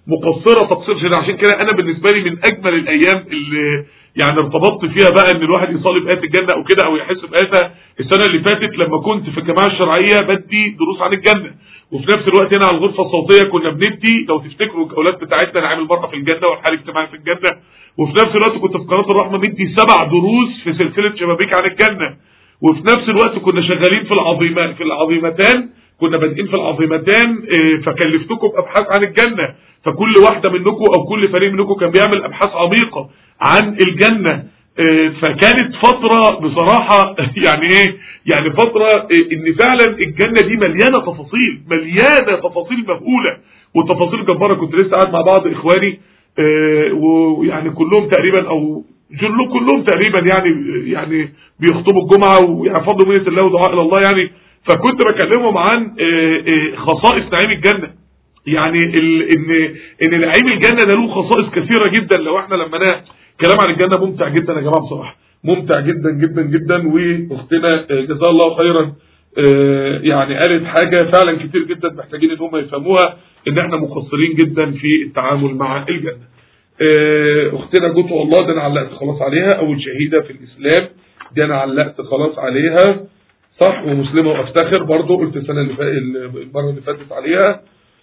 مقصره تقصير شديد عشان كده انا بالنسبه لي من اجمل الايام اللي يعني ارتبطت فيها بقى ان الواحد يصلي بايات الجنه او كده او يحس باياتها السنه اللي فاتت لما كنت في الجماعه الشرعيه بدي دروس عن الجنه وفي نفس الوقت هنا على الغرفه الصوتيه كنا بندي لو تفتكروا الجولات بتاعتنا نعيم المراه في الجنه والحال الاجتماعي في الجنه وفي نفس الوقت كنت في قناه الرحمه مدي سبع دروس في سلسله شبابيك عن الجنه وفي نفس الوقت كنا شغالين في العظيمات في العظيمتان كنا بادئين في العظيمتان آه، فكلفتكم بابحاث عن الجنه فكل واحده منكم او كل فريق منكم كان بيعمل ابحاث عميقه عن الجنه آه، فكانت فتره بصراحه يعني ايه يعني فتره آه، ان فعلا الجنه دي مليانه تفاصيل مليانه تفاصيل مهوله والتفاصيل جباره كنت لسه قاعد مع بعض اخواني آه، ويعني كلهم تقريبا او جل كلهم تقريبا يعني يعني بيخطبوا الجمعه ويحفظوا منه الله ودعاء الى الله يعني فكنت بكلمهم عن آه، آه، خصائص نعيم الجنه يعني ال- ان ان نعيم الجنه ده له خصائص كثيره جدا لو احنا لما نا كلام عن الجنه ممتع جدا يا جماعه بصراحه ممتع جدا جدا جدا واختنا آه، جزاها الله خيرا آه، يعني قالت حاجه فعلا كتير جدا محتاجين ان هم يفهموها ان احنا مقصرين جدا في التعامل مع الجنه آه، اختنا جوت والله ده انا علقت خلاص عليها اول شهيده في الاسلام دي انا علقت خلاص عليها صح ومسلمه وافتخر برضو قلت السنه اللي فاتت المره اللي فاتت عليها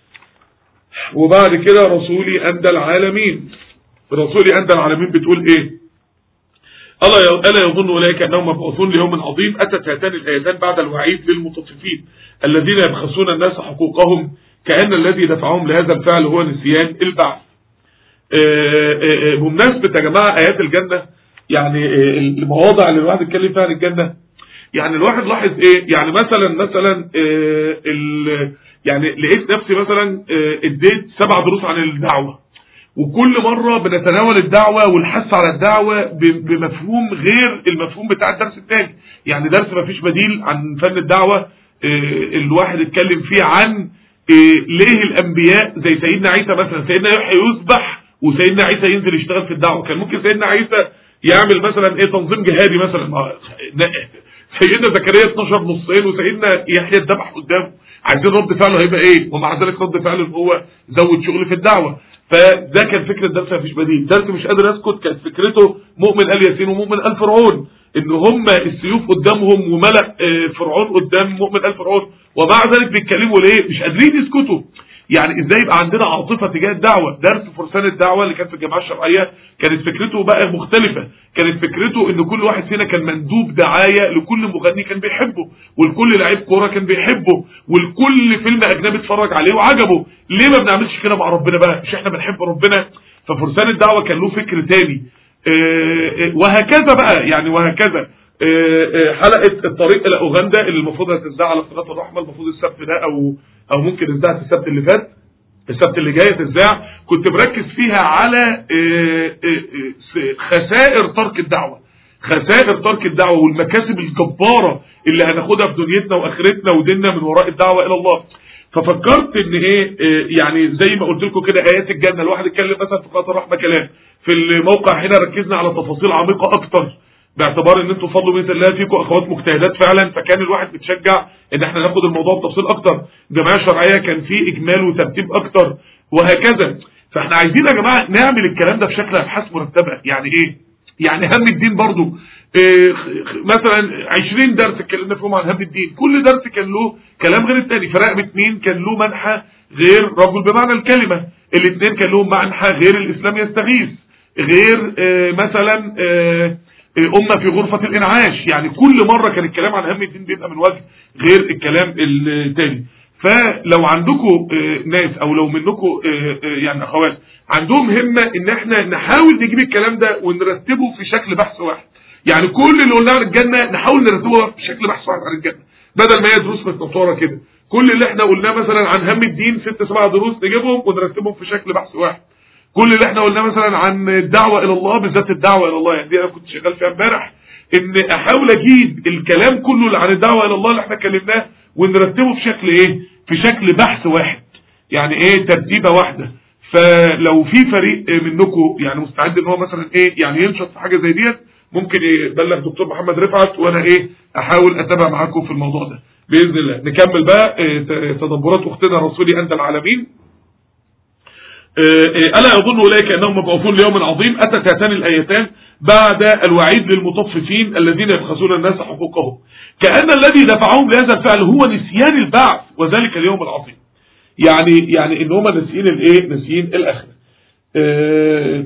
وبعد كده رسولي أندى العالمين رسولي أندى العالمين بتقول إيه ألا ألا يظن أولئك أنهم مبعوثون ليوم عظيم أتت هاتان الآيتان بعد الوعيد للمطففين الذين يبخسون الناس حقوقهم كأن الذي دفعهم لهذا الفعل هو نسيان البعث آه، آه، آه، بمناسبة يا جماعة آيات الجنة يعني آه، المواضع اللي الواحد يتكلم فيها عن الجنة يعني الواحد لاحظ ايه يعني مثلا مثلا آه، ال- يعني لقيت نفسي مثلا آه، اديت سبع دروس عن الدعوة وكل مرة بنتناول الدعوة والحث على الدعوة ب- بمفهوم غير المفهوم بتاع الدرس الثاني يعني درس ما فيش بديل عن فن الدعوة آه، الواحد اتكلم فيه عن آه، ليه الانبياء زي سيدنا عيسى مثلا سيدنا يحيى يذبح وسيدنا عيسى ينزل يشتغل في الدعوة كان ممكن سيدنا عيسى يعمل مثلا ايه تنظيم جهادي مثلا ما- سيدنا زكريا 12 نصين وسيدنا يحيى اتذبح قدامه عايزين رد فعله هيبقى ايه ومع ذلك رد فعله ان هو زود شغل في الدعوه فده كان فكره درس مفيش بديل درس مش قادر اسكت كانت فكرته مؤمن ال ياسين ومؤمن ال فرعون ان هم السيوف قدامهم وملأ آه، فرعون قدام مؤمن ال فرعون ومع ذلك بيتكلموا ليه مش قادرين يسكتوا يعني ازاي يبقى عندنا عاطفه تجاه الدعوه درس فرسان الدعوه اللي كان في الجماعه الشرعيه كانت فكرته بقى مختلفه كانت فكرته ان كل واحد فينا كان مندوب دعايه لكل مغني كان بيحبه ولكل لعيب كوره كان بيحبه ولكل فيلم اجنبي اتفرج عليه وعجبه ليه ما بنعملش كده مع ربنا بقى مش احنا بنحب ربنا ففرسان الدعوه كان له فكر تاني آه، آه، وهكذا بقى يعني وهكذا آه، آه، حلقه الطريق الى اوغندا اللي المفروض هتذاع على قناه الرحمه المفروض السبت ده او او ممكن تذاع السبت اللي فات السبت اللي جاي تذاع كنت مركز فيها على آه، آه، آه، س- خسائر ترك الدعوه خسائر ترك الدعوه والمكاسب الجباره اللي هناخدها في دنيتنا واخرتنا وديننا من وراء الدعوه الى الله ففكرت ان ايه آه، يعني زي ما قلت لكم كده ايات الجنه الواحد يتكلم مثلا في قناه الرحمه كلام في الموقع هنا ركزنا على تفاصيل عميقه اكتر باعتبار ان انتم فضلوا باذن الله فيكم اخوات مجتهدات فعلا فكان الواحد متشجع ان احنا ناخد الموضوع بتفصيل اكتر الجمعيه الشرعيه كان في اجمال وترتيب اكتر وهكذا فاحنا عايزين يا جماعه نعمل الكلام ده بشكل ابحاث مرتبه يعني ايه يعني هم الدين برضو إيه خ- خ- مثلا 20 درس اتكلمنا فيهم عن هم الدين كل درس كان له كلام غير التاني فرق اتنين كان له منحى غير رجل بمعنى الكلمه الاثنين كان لهم منحى غير الاسلام يستغيث غير آه، مثلا آه، آه، أمة في غرفة الإنعاش يعني كل مرة كان الكلام عن هم الدين بيبقى من وجه غير الكلام التاني فلو عندكم آه، ناس او لو منكم آه، آه، يعني اخوات عندهم همة ان احنا نحاول نجيب الكلام ده ونرتبه في شكل بحث واحد يعني كل اللي قلناه عن الجنة نحاول نرتبه في شكل بحث واحد عن الجنة بدل ما هي دروس متنطوره كده كل اللي احنا قلناه مثلا عن هم الدين ست سبع دروس نجيبهم ونرتبهم في شكل بحث واحد كل اللي احنا قلناه مثلا عن الدعوة الى الله بالذات الدعوة الى الله يعني دي انا كنت شغال فيها امبارح ان احاول اجيب الكلام كله اللي عن الدعوة الى الله اللي احنا اتكلمناه ونرتبه في شكل ايه في شكل بحث واحد يعني ايه ترتيبة واحدة فلو في فريق منكم يعني مستعد ان هو مثلا ايه يعني ينشط في حاجة زي ديت ممكن يبلغ دكتور محمد رفعت وانا ايه احاول اتابع معاكم في الموضوع ده باذن الله نكمل بقى إيه تدبرات اختنا رسولي انت العالمين آه، آه، ألا يظن أولئك أنهم مبعوثون ليوم عظيم أتت هاتان الآيتان بعد الوعيد للمطففين الذين يبخسون الناس حقوقهم كأن الذي دفعهم لهذا الفعل هو نسيان البعث وذلك اليوم العظيم يعني يعني ان هم ناسيين الايه ناسيين الاخره آه،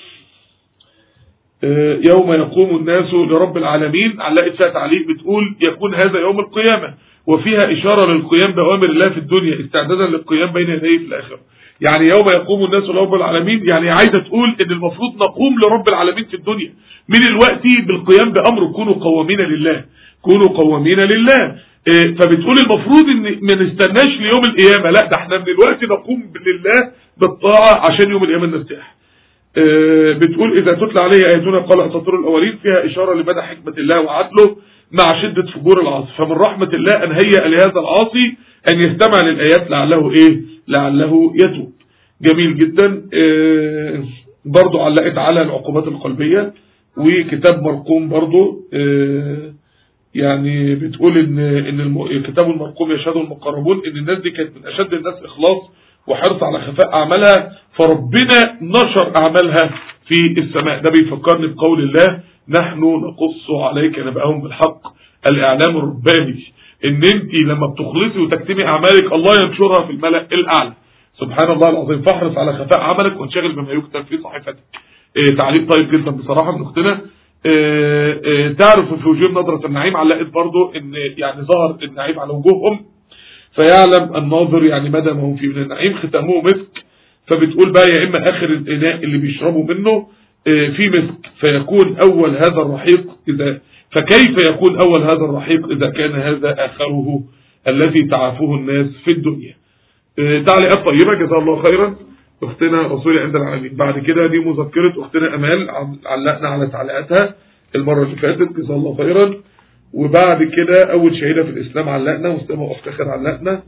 آه، يوم يقوم الناس لرب العالمين علقت فيها تعليق بتقول يكون هذا يوم القيامة وفيها إشارة للقيام بأوامر الله في الدنيا استعدادا للقيام بين يديه في الآخرة يعني يوم يقوم الناس لرب العالمين يعني عايزة تقول ان المفروض نقوم لرب العالمين في الدنيا من الوقت بالقيام بأمر كونوا قوامين لله كونوا قوامين لله آه، فبتقول المفروض ان ما نستناش ليوم القيامة لا ده احنا من الوقت نقوم لله بالطاعة عشان يوم القيامة نرتاح آه، بتقول إذا تتلى عليه آياتنا قال أساطير الأولين فيها إشارة لمدى حكمة الله وعدله مع شدة فجور العاصي فمن رحمة الله أن هيأ لهذا العاصي أن يستمع للآيات لعله إيه لعله يتوب جميل جدا آه، برضو علقت على العقوبات القلبية وكتاب مرقوم برضو آه، يعني بتقول ان ان الم- كتاب المرقوم يشهده المقربون ان الناس دي كانت من اشد الناس اخلاص وحرص على خفاء اعمالها فربنا نشر اعمالها في السماء ده بيفكرني بقول الله نحن نقص عليك نبأهم بالحق الاعلام الرباني ان انت لما بتخلصي وتكتمي اعمالك الله ينشرها في الملأ الاعلى سبحان الله العظيم فاحرص على خفاء عملك وانشغل بما يكتب في صحيفتك إيه تعليق طيب جدا بصراحة من اختنا إيه إيه تعرف في وجوه نظرة النعيم علقت برضو ان يعني ظهر النعيم على وجوههم فيعلم الناظر يعني مدى ما هم فيه من النعيم ختامه مسك فبتقول بقى يا اما اخر الاناء اللي بيشربوا منه إيه في مسك فيكون اول هذا الرحيق اذا فكيف يكون اول هذا الرحيق اذا كان هذا اخره الذي تعافه الناس في الدنيا إيه تعليقات طيبة جزاه الله خيرا اختنا رسولي عند العالمين بعد كده دي مذكرة اختنا امال عم- علقنا على تعليقاتها المرة اللي فاتت جزاه الله خيرا وبعد كده اول شهيدة في الاسلام علقنا مسلمة وافتخر علقنا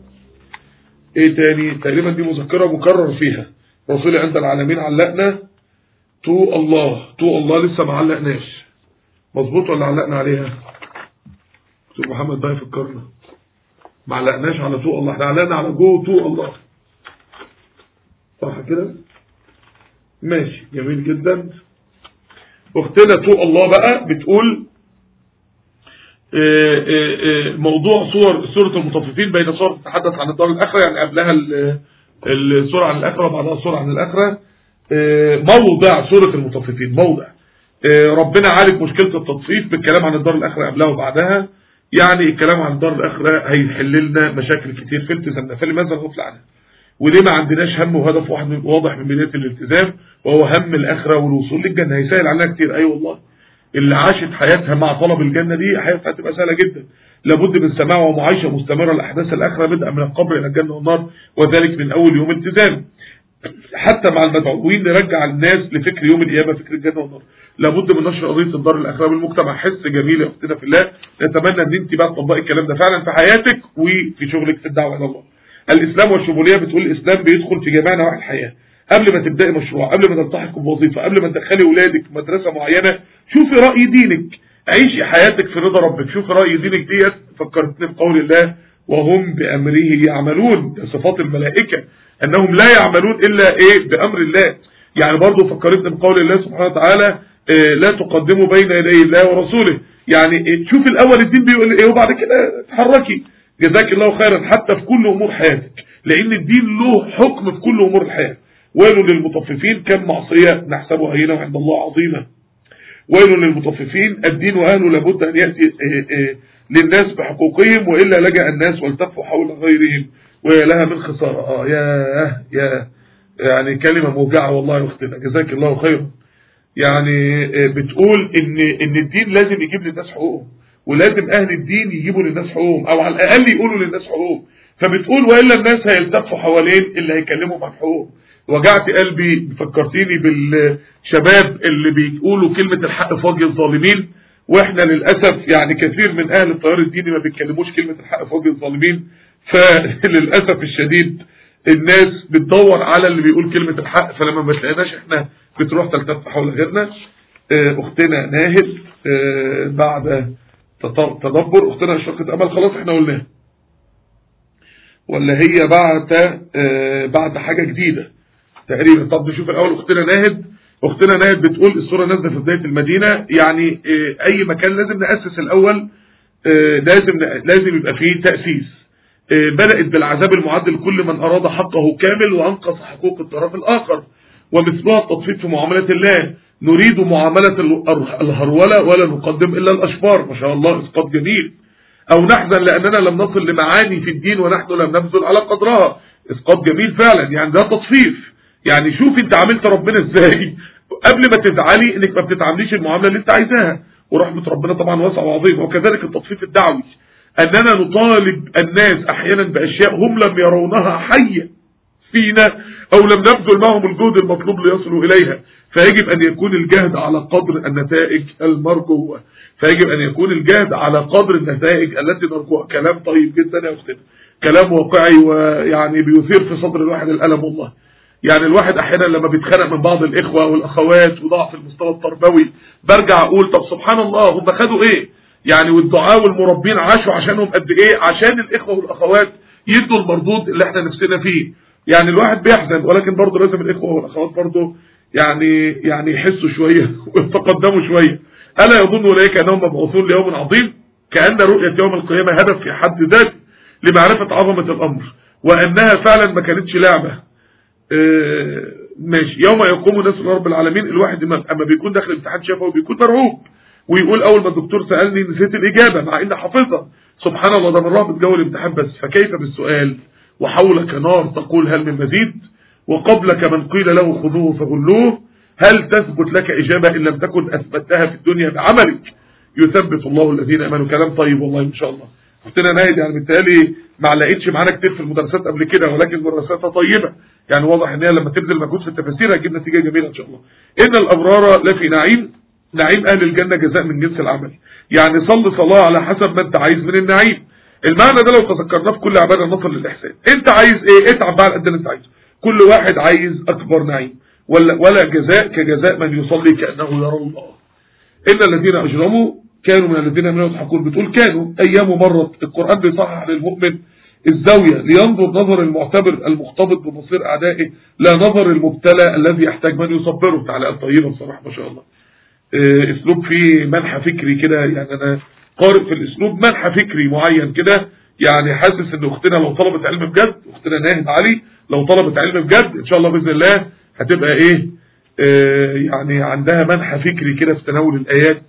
ايه تاني تقريبا دي مذكرة مكرر فيها رسولي عند العالمين علقنا تو الله تو الله لسه ما علقناش مظبوط ولا علقنا عليها دكتور محمد بقى يفكرنا ما علقناش على تو الله احنا علقنا على جو تو الله صح كده ماشي جميل جدا اختنا تو الله بقى بتقول آه، آه، آه، موضوع صور سورة المطففين بين صور تتحدث عن الدار الآخرة يعني قبلها ال- السورة عن الآخرة وبعدها السورة عن الآخرة آه، موضع سورة المطففين موضع آه، ربنا عالج مشكلة التطفيف بالكلام عن الدار الآخرة قبلها وبعدها يعني الكلام عن الدار الآخرة هيحل لنا مشاكل كتير في التزامنا فلماذا نغفل عنها وليه ما عندناش هم وهدف واحد من واضح من بداية الالتزام وهو هم الآخرة والوصول للجنة هيسهل علينا كتير أي والله اللي عاشت حياتها مع طلب الجنة دي حياتها هتبقى سهلة جدا لابد من سماع ومعايشة مستمرة لأحداث الآخرة بدءا من القبر إلى الجنة والنار وذلك من أول يوم التزام حتى مع المدعوين نرجع الناس لفكر يوم القيامة فكر الجنة والنار لابد من نشر قضية الدار الآخرة بالمجتمع حس جميل يا أختنا في الله نتمنى أن أنت بقى تطبقي الكلام ده فعلا في حياتك وفي شغلك في الدعوة إلى الله الإسلام والشمولية بتقول الإسلام بيدخل في جميع نواحي الحياة قبل ما تبدأي مشروع قبل ما تلتحقي بوظيفة قبل ما تدخلي ولادك مدرسة معينة شوفي رأي دينك عيشي حياتك في رضا ربك شوفي رأي دينك ديت فكرتني بقول الله وهم بأمره يعملون ده صفات الملائكة أنهم لا يعملون إلا إيه بأمر الله يعني برضو فكرتني بقول الله سبحانه وتعالى إيه لا تقدموا بين يدي الله ورسوله يعني إيه تشوف الأول الدين بيقول إيه وبعد كده تحركي جزاك الله خيرا حتى في كل أمور حياتك لأن الدين له حكم في كل أمور الحياة ويل للمطففين كم معصية نحسبها هنا عند الله عظيمة ويل للمطففين الدين وأهله لابد أن يأتي إيه إيه للناس بحقوقهم وإلا لجأ الناس والتفوا حول غيرهم ويا لها من خسارة آه يا يا يعني كلمة موجعة والله يا أختنا جزاك الله خيرا يعني بتقول إن إن الدين لازم يجيب للناس حقوقهم ولازم أهل الدين يجيبوا للناس حقوقهم أو على الأقل يقولوا للناس حقوقهم فبتقول وإلا الناس هيلتفوا حوالين اللي هيكلمهم عن حقوقهم وجعت قلبي فكرتيني بالشباب اللي بيقولوا كلمة الحق في وجه الظالمين واحنا للأسف يعني كثير من اهل التيار الديني ما بيتكلموش كلمة الحق في وجه الظالمين فللأسف الشديد الناس بتدور على اللي بيقول كلمة الحق فلما ما تلاقيناش احنا بتروح تلتف حول غيرنا اه اختنا ناهد اه بعد تدبر اختنا شقة امل خلاص احنا قلناها ولا هي بعد اه بعد حاجة جديدة تقريبا طب نشوف الاول اختنا ناهد اختنا ناهد بتقول الصوره نازله في بدايه المدينه يعني آه، اي مكان لازم ناسس الاول آه، لازم لازم يبقى فيه تاسيس آه، بدات بالعذاب المعد لكل من اراد حقه كامل وانقص حقوق الطرف الاخر ومثلها التطفيف في معامله الله نريد معامله ال- الهروله ولا نقدم الا الاشبار ما شاء الله اسقاط جميل او نحزن لاننا لم نصل لمعاني في الدين ونحن لم نبذل على قدرها اسقاط جميل فعلا يعني ده تطفيف يعني شوف انت عملت ربنا ازاي قبل ما تزعلي انك ما بتتعامليش المعامله اللي انت عايزاها ورحمه ربنا طبعا واسعه وعظيمه وكذلك التطفيف الدعوي اننا نطالب الناس احيانا باشياء هم لم يرونها حيه فينا او لم نبذل معهم الجهد المطلوب ليصلوا اليها فيجب ان يكون الجهد على قدر النتائج المرجوه فيجب ان يكون الجهد على قدر النتائج التي نرجوها كلام طيب جدا يا استاذ كلام واقعي ويعني بيثير في صدر الواحد الالم والله يعني الواحد احيانا لما بيتخانق من بعض الاخوه والاخوات وضعف المستوى التربوي برجع اقول طب سبحان الله هم خدوا ايه يعني والدعاء والمربين عاشوا عشانهم قد ايه عشان الاخوه والاخوات يدوا المردود اللي احنا نفسنا فيه يعني الواحد بيحزن ولكن برضه لازم الاخوه والاخوات برضه يعني يعني يحسوا شويه ويتقدموا شويه الا يظن اولئك انهم مبعوثون ليوم عظيم كان رؤيه يوم القيامه هدف في حد ذاته لمعرفه عظمه الامر وانها فعلا ما كانتش لعبه آه، ماشي يوم يقوم الناس لرب العالمين الواحد اما أما بيكون داخل امتحان شفوي بيكون مرعوب ويقول اول ما الدكتور سالني نسيت الاجابه مع اني حافظها سبحان الله ده من رهبه جو الامتحان بس فكيف بالسؤال وحولك نار تقول هل من مزيد وقبلك من قيل له خذوه فغلوه هل تثبت لك اجابه ان لم تكن اثبتها في الدنيا بعملك يثبت الله الذين امنوا كلام طيب والله ان شاء الله اختنا ناهد يعني بالتالي ما لقيتش معانا كتير في المدرسات قبل كده ولكن دراساتها طيبه يعني واضح ان هي لما تبذل مجهود في التفاسير هتجيب نتيجه جميله ان شاء الله ان الابرار لفي نعيم نعيم اهل الجنه جزاء من جنس العمل يعني صل صلاه على حسب ما انت عايز من النعيم المعنى ده لو تذكرناه في كل عباده نصل للاحسان انت عايز ايه اتعب بقى على قد اللي انت عايزه كل واحد عايز اكبر نعيم ولا ولا جزاء كجزاء من يصلي كانه يرى الله ان الذين اجرموا كانوا من الذين امنوا يضحكون بتقول كانوا ايام مرت القران بيصحح للمؤمن الزاويه لينظر نظر المعتبر المختلط بمصير اعدائه لا نظر المبتلى الذي يحتاج من يصبره تعالى طيبه بصراحه ما شاء الله آه، اسلوب فيه منحى فكري كده يعني انا قارئ في الاسلوب منحى فكري معين كده يعني حاسس ان اختنا لو طلبت علم بجد اختنا ناهد علي لو طلبت علم بجد ان شاء الله باذن الله هتبقى ايه آه، يعني عندها منحى فكري كده في تناول الايات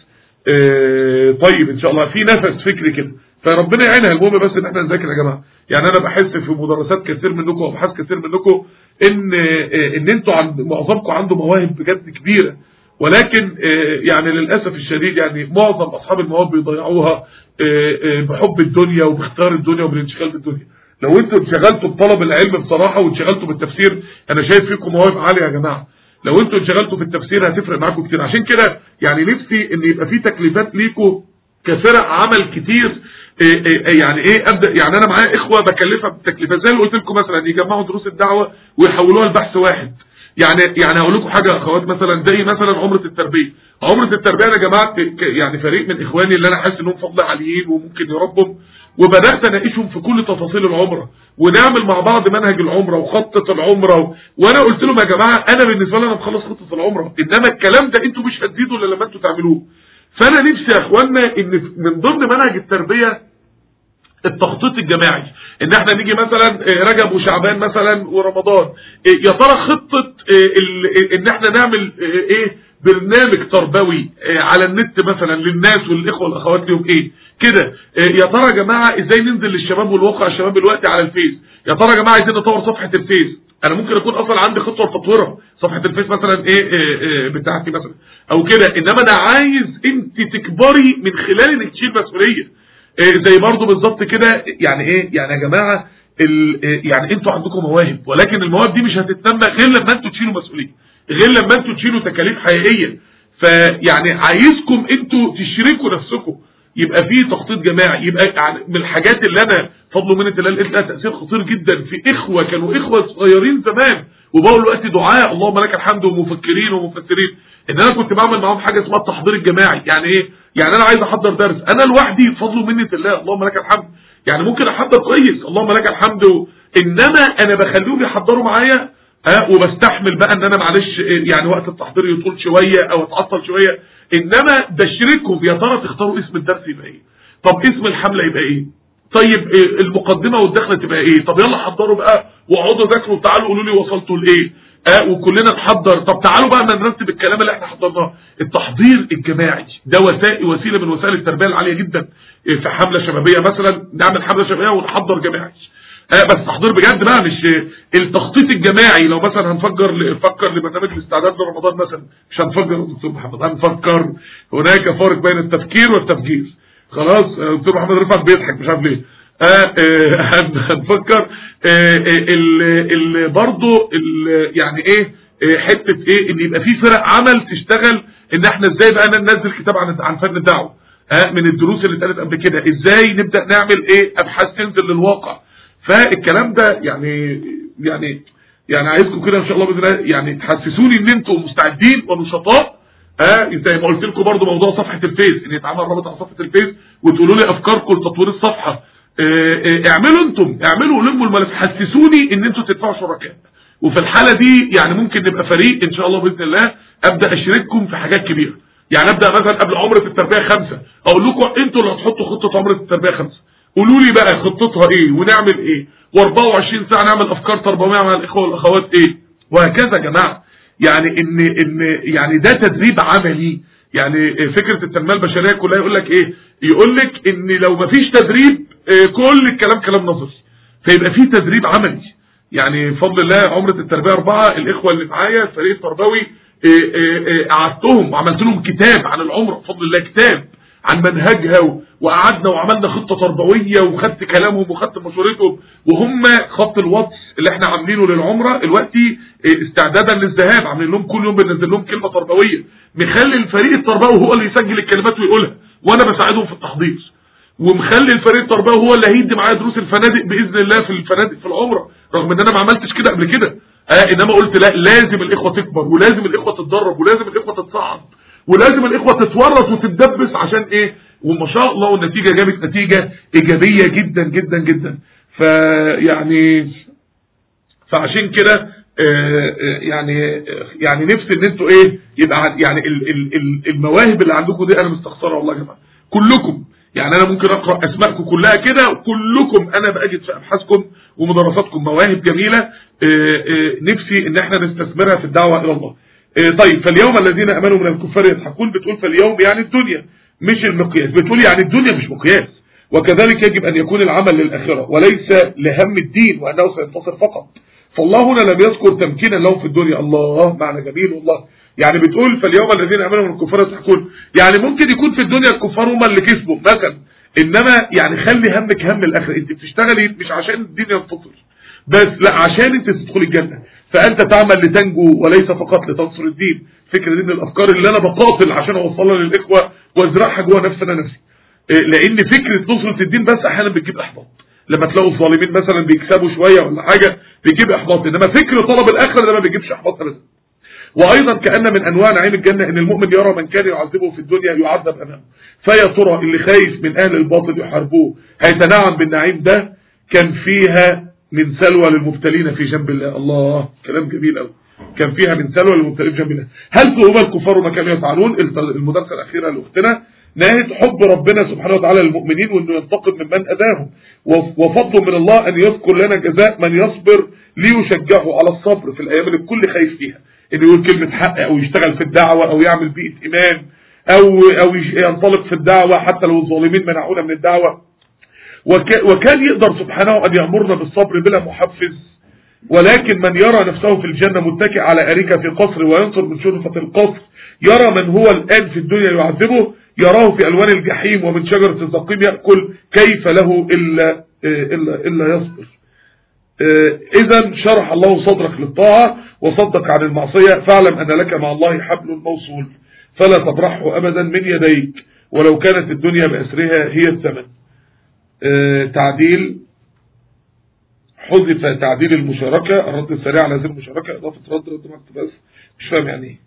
آه، طيب ان شاء الله في نفس فكري كده فربنا يعينها المهم بس ان احنا نذاكر يا جماعه يعني انا بحس في مدرسات كثير منكم وابحاث كثير منكم ان آه، ان انتوا عند معظمكم عنده مواهب بجد كبيره ولكن آه، يعني للاسف الشديد يعني معظم اصحاب المواهب بيضيعوها آه، آه، بحب الدنيا وباختيار الدنيا وبالانشغال بالدنيا لو انتوا انشغلتوا بطلب العلم بصراحه وانشغلتوا بالتفسير انا شايف فيكم مواهب عاليه يا جماعه لو انتوا انشغلتوا في التفسير هتفرق معاكم كتير عشان كده يعني نفسي ان يبقى في تكليفات ليكم كفرق عمل كتير إيه إيه يعني ايه ابدا يعني انا معايا اخوه بكلفها بتكليفات زي اللي قلت لكم مثلا يجمعوا دروس الدعوه ويحولوها لبحث واحد يعني يعني هقول لكم حاجه يا اخوات مثلا زي مثلا عمره التربيه عمره التربيه انا جماعه ك- يعني فريق من اخواني اللي انا حاسس انهم فضل عاليين وممكن يربهم وبدات اناقشهم في كل تفاصيل العمره ونعمل مع بعض منهج العمره وخطه العمره و... وانا قلت لهم يا جماعه انا بالنسبه لي انا مخلص خطه العمره انما الكلام ده انتوا مش هتزيدوا الا لما انتوا تعملوه فانا نفسي يا اخوانا ان من ضمن منهج التربيه التخطيط الجماعي ان احنا نيجي مثلا آه، رجب وشعبان مثلا ورمضان آه، يا ترى خطه آه، ال- ان احنا نعمل آه، ايه برنامج تربوي آه، على النت مثلا للناس والاخوه والاخوات ليهم ايه كده آه، يا ترى يا جماعه ازاي ننزل للشباب والواقع الشباب دلوقتي على الفيس يا ترى يا جماعه عايزين نطور صفحه الفيس انا ممكن اكون اصلا عندي خطوه لتطويرها صفحه الفيس مثلا ايه, إيه, إيه بتاعتي مثلا او كده انما انا عايز انت تكبري من خلال انك تشيل مسؤوليه إيه زي برضه بالظبط كده يعني ايه يعني يا جماعه ال- إيه يعني انتوا عندكم مواهب ولكن المواهب دي مش هتتنمى غير لما انتوا تشيلوا مسؤوليه غير لما انتوا تشيلوا تكاليف حقيقيه فيعني عايزكم انتوا تشركوا نفسكم يبقى في تخطيط جماعي يبقى يعني من الحاجات اللي انا فضل منة الله لقيت لها تاثير خطير جدا في اخوه كانوا اخوه صغيرين زمان وبقوا دلوقتي دعاء اللهم لك الحمد ومفكرين ومفسرين ان انا كنت بعمل معاهم حاجه اسمها التحضير الجماعي يعني ايه يعني انا عايز احضر درس انا لوحدي بفضل منة الله اللهم لك الحمد يعني ممكن احضر كويس اللهم لك الحمد انما انا بخليهم يحضروا معايا ها وبستحمل بقى ان انا معلش يعني وقت التحضير يطول شويه او اتعطل شويه انما بشركهم يا ترى تختاروا اسم الدرس يبقى ايه طب اسم الحمله يبقى ايه طيب إيه المقدمه والدخله تبقى ايه طب يلا حضروا بقى واقعدوا ذاكروا تعالوا قولوا لي وصلتوا لايه اه وكلنا نحضر طب تعالوا بقى نرتب الكلام اللي احنا حضرناه التحضير الجماعي ده وسائل وسيله من وسائل التربيه العاليه جدا إيه في حمله شبابيه مثلا نعمل حمله شبابيه ونحضر جماعي آه بس تحضير بجد بقى مش التخطيط الجماعي لو مثلا هنفكر نفكر لبرنامج الاستعداد لرمضان مثلا مش هنفكر يا دكتور محمد هنفكر هناك فرق بين التفكير والتفجير خلاص آه، دكتور محمد رفعت بيضحك مش عارف ليه آه آه هن- هنفكر آه آه ال ال برضه ال- يعني ايه آه، حته ايه ان يبقى في فرق عمل تشتغل ان احنا ازاي بقى ننزل كتاب عن عن فن الدعوه ها من الدروس اللي اتقالت قبل كده ازاي نبدا نعمل ايه ابحاث تنزل للواقع فالكلام ده يعني يعني يعني عايزكم كده ان شاء الله باذن الله يعني تحسسوني ان انتم مستعدين ونشطاء اه زي ما قلت لكم برضو موضوع صفحه الفيس ان يتعمل رابط على صفحه الفيس وتقولوا لي افكاركم لتطوير الصفحه اه اه اعملوا انتم اعملوا لموا الملف حسسوني ان انتم تدفعوا شركاء وفي الحاله دي يعني ممكن نبقى فريق ان شاء الله باذن الله ابدا اشارككم في حاجات كبيره يعني ابدا مثلا قبل عمره التربيه خمسه اقول لكم انتوا اللي هتحطوا خطه عمره التربيه خمسه قولوا لي بقى خطتها ايه ونعمل ايه و24 ساعه نعمل افكار تربويه مع الاخوه والاخوات ايه وهكذا يا جماعه يعني ان ان يعني ده تدريب عملي يعني فكره التنميه البشريه كلها يقول لك ايه يقول لك ان لو ما فيش تدريب آه، كل الكلام كلام نظري فيبقى في تدريب عملي يعني بفضل الله عمره التربيه اربعه الاخوه اللي معايا الفريق التربوي آه، آه، آه، قعدتهم وعملت لهم كتاب عن العمره بفضل الله كتاب عن منهجها و- وقعدنا وعملنا خطه تربويه وخدت كلامهم وخدت مشورتهم وهم خط الواتس اللي احنا عاملينه للعمره دلوقتي اه، استعدادا للذهاب عاملين لهم كل يوم بننزل لهم كلمه تربويه مخلي الفريق التربوي هو اللي يسجل الكلمات ويقولها وانا بساعدهم في التحضير ومخلي الفريق التربوي هو اللي هيدي معايا دروس الفنادق باذن الله في الفنادق في العمره رغم ان انا ما عملتش كده قبل كده اه انما قلت لا لازم الاخوه تكبر ولازم الاخوه تتدرب ولازم الاخوه تتصعد ولازم الاخوه تتورط وتتدبس عشان ايه وما شاء الله والنتيجه جابت نتيجه ايجابيه جدا جدا جدا فيعني فعشان كده آه، آه، يعني آه، يعني نفسي ان انتوا ايه يبقى عن- يعني ال- ال- ال- المواهب اللي عندكم دي انا مستخسرها والله يا جماعه كلكم يعني انا ممكن اقرا اسمائكم كلها كده وكلكم انا بجد في ابحاثكم ومدرساتكم مواهب جميله آه، آه، نفسي ان احنا نستثمرها في الدعوه الى الله آه، طيب فاليوم الذين امنوا من الكفار يضحكون بتقول فاليوم يعني الدنيا مش المقياس بتقول يعني الدنيا مش مقياس وكذلك يجب ان يكون العمل للاخره وليس لهم الدين وانه سينتصر فقط فالله هنا لم يذكر تمكينا لهم في الدنيا الله معنى جميل والله يعني بتقول فاليوم الذين امنوا من الكفار يضحكون يعني ممكن يكون في الدنيا الكفار هم اللي كسبوا مثلا انما يعني خلي همك هم الاخره انت بتشتغلي مش عشان الدين ينتصر بس لا عشان انت تدخلي الجنه فانت تعمل لتنجو وليس فقط لتنصر الدين فكره دي من الافكار اللي انا بقاتل عشان اوصلها للاخوه وازرعها جوه نفسي انا نفسي إيه، لان فكره نصره الدين بس احيانا بتجيب احباط لما تلاقوا الظالمين مثلا بيكسبوا شويه ولا حاجه بيجيب احباط انما فكر طلب الاخره ده ما بيجيبش احباط ابدا وايضا كان من انواع نعيم الجنه ان المؤمن يرى من كان يعذبه في الدنيا يعذب امامه فيا ترى اللي خايف من اهل الباطل يحاربوه هيتنعم بالنعيم ده كان فيها من سلوى للمبتلين في جنب الله الله كلام جميل قوي كان فيها من سلوى للمبتلين في جنب الله هل ثوب الكفار ما كانوا يفعلون المدرسه الاخيره لاختنا نهايه حب ربنا سبحانه وتعالى للمؤمنين وانه ينتقم من من اذاهم وفضل من الله ان يذكر لنا جزاء من يصبر ليشجعه على الصبر في الايام اللي الكل خايف فيها انه يقول كلمه حق او يشتغل في الدعوه او يعمل بيئه ايمان او او ينطلق في الدعوه حتى لو الظالمين منعونا من الدعوه وك وكان يقدر سبحانه ان يامرنا بالصبر بلا محفز ولكن من يرى نفسه في الجنة متكئ على أريكة في قصر وينصر من شرفة القصر يرى من هو الآن في الدنيا يعذبه يراه في ألوان الجحيم ومن شجرة الزقيم يأكل كيف له إلا, إلا, إلا يصبر إذا شرح الله صدرك للطاعة وصدك عن المعصية فاعلم أن لك مع الله حبل موصول فلا تبرحه أبدا من يديك ولو كانت الدنيا بأسرها هي الثمن تعديل حذف تعديل المشاركة الرد السريع على هذه المشاركة إضافة رد رد مكتب بس مش فاهم يعني ايه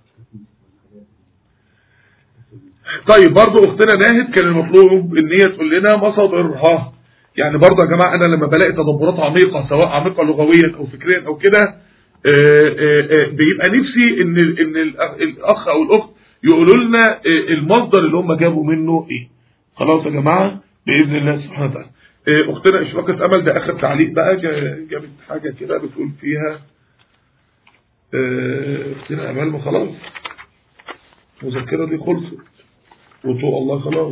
طيب برضو اختنا ناهد كان المطلوب ان هي تقول لنا مصادرها يعني برضو يا جماعة انا لما بلاقي تدبرات عميقة سواء عميقة لغويا او فكريا او كده آه، آه، آه، بيبقى نفسي ان ال- ان الأخ- الاخ او الاخت يقولوا لنا آه، المصدر اللي هم جابوا منه ايه خلاص يا جماعه باذن الله سبحانه وتعالى آه، اختنا اشراقه امل ده اخر تعليق بقى جا- جابت حاجه كده بتقول فيها آه، اختنا امل ما خلاص المذكره دي خلصت وطوق الله خلاص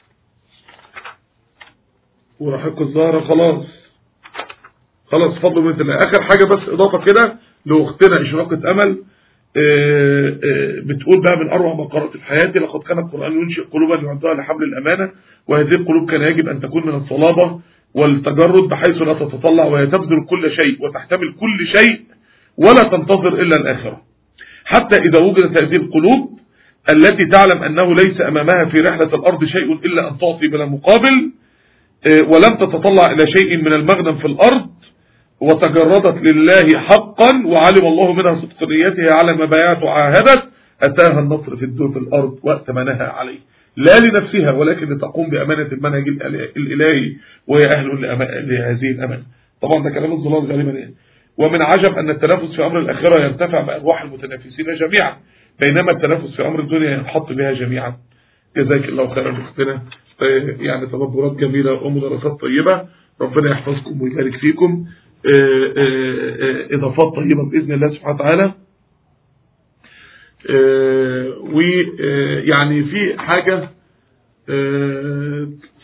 ورحيق الزهرة خلاص خلاص فضل من الله اخر حاجة بس اضافة كده لاختنا اشراقة امل آه، آه، بتقول بقى من اروع ما قرأت في حياتي لقد كان القرآن ينشئ قلوبا يعدها لحمل الامانة وهذه القلوب كان يجب ان تكون من الصلابة والتجرد بحيث لا تتطلع وهي تبذل كل شيء وتحتمل كل شيء ولا تنتظر الا الاخرة حتى اذا وجدت هذه القلوب التي تعلم انه ليس امامها في رحلة الارض شيء الا ان تعطي بلا مقابل آه، ولم تتطلع إلى شيء من المغنم في الأرض وتجردت لله حقا وعلم الله منها صدق نيتها على ما بايعت وعاهدت أتاها النصر في الدور في الأرض وقت ما نهى عليه لا لنفسها ولكن لتقوم بأمانة المنهج الإله- الإلهي وهي أهل لأما- لهذه الأمانة طبعا ده كلام الظلال غالبا يعني ومن عجب أن التنافس في أمر الآخرة يرتفع بأرواح المتنافسين جميعا بينما التنافس في أمر الدنيا ينحط بها جميعا جزاك الله خيرا اختنا آه، يعني تدبرات جميلة ومدرسات طيبة ربنا يحفظكم ويبارك فيكم آه، آه، آه، إضافات طيبة بإذن الله سبحانه وتعالى ويعني في حاجة آه،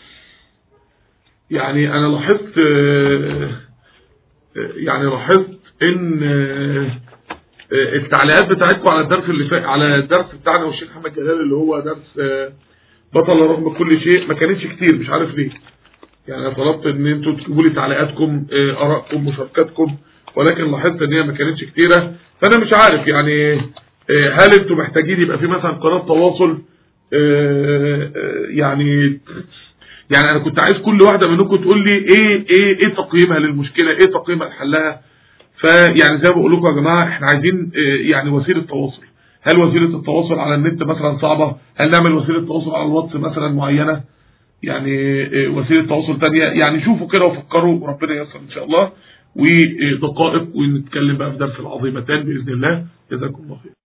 يعني أنا لاحظت آه، آه، يعني لاحظت إن آه، آه، التعليقات بتاعتكم على الدرس اللي فات على الدرس بتاعنا والشيخ محمد جلال اللي هو درس آه، بطل رغم كل شيء ما كانتش كتير مش عارف ليه يعني انا طلبت ان انتوا تجيبوا لي تعليقاتكم آه، ارائكم مشاركاتكم ولكن لاحظت ان هي ما كانتش كتيره فانا مش عارف يعني آه، هل انتوا محتاجين يبقى في مثلا قناه تواصل آه، آه، يعني يعني انا كنت عايز كل واحده منكم تقول لي ايه ايه ايه تقييمها للمشكله ايه تقييمها لحلها فيعني زي ما بقول لكم يا جماعه احنا عايزين آه، يعني وسيله تواصل هل وسيله التواصل على النت مثلا صعبه هل نعمل وسيله تواصل على الواتس مثلا معينه يعني آه، وسيله تواصل تانية يعني شوفوا كده وفكروا وربنا ييسر ان شاء الله ودقائق ونتكلم بقى في درس العظيمتان باذن الله جزاكم الله خير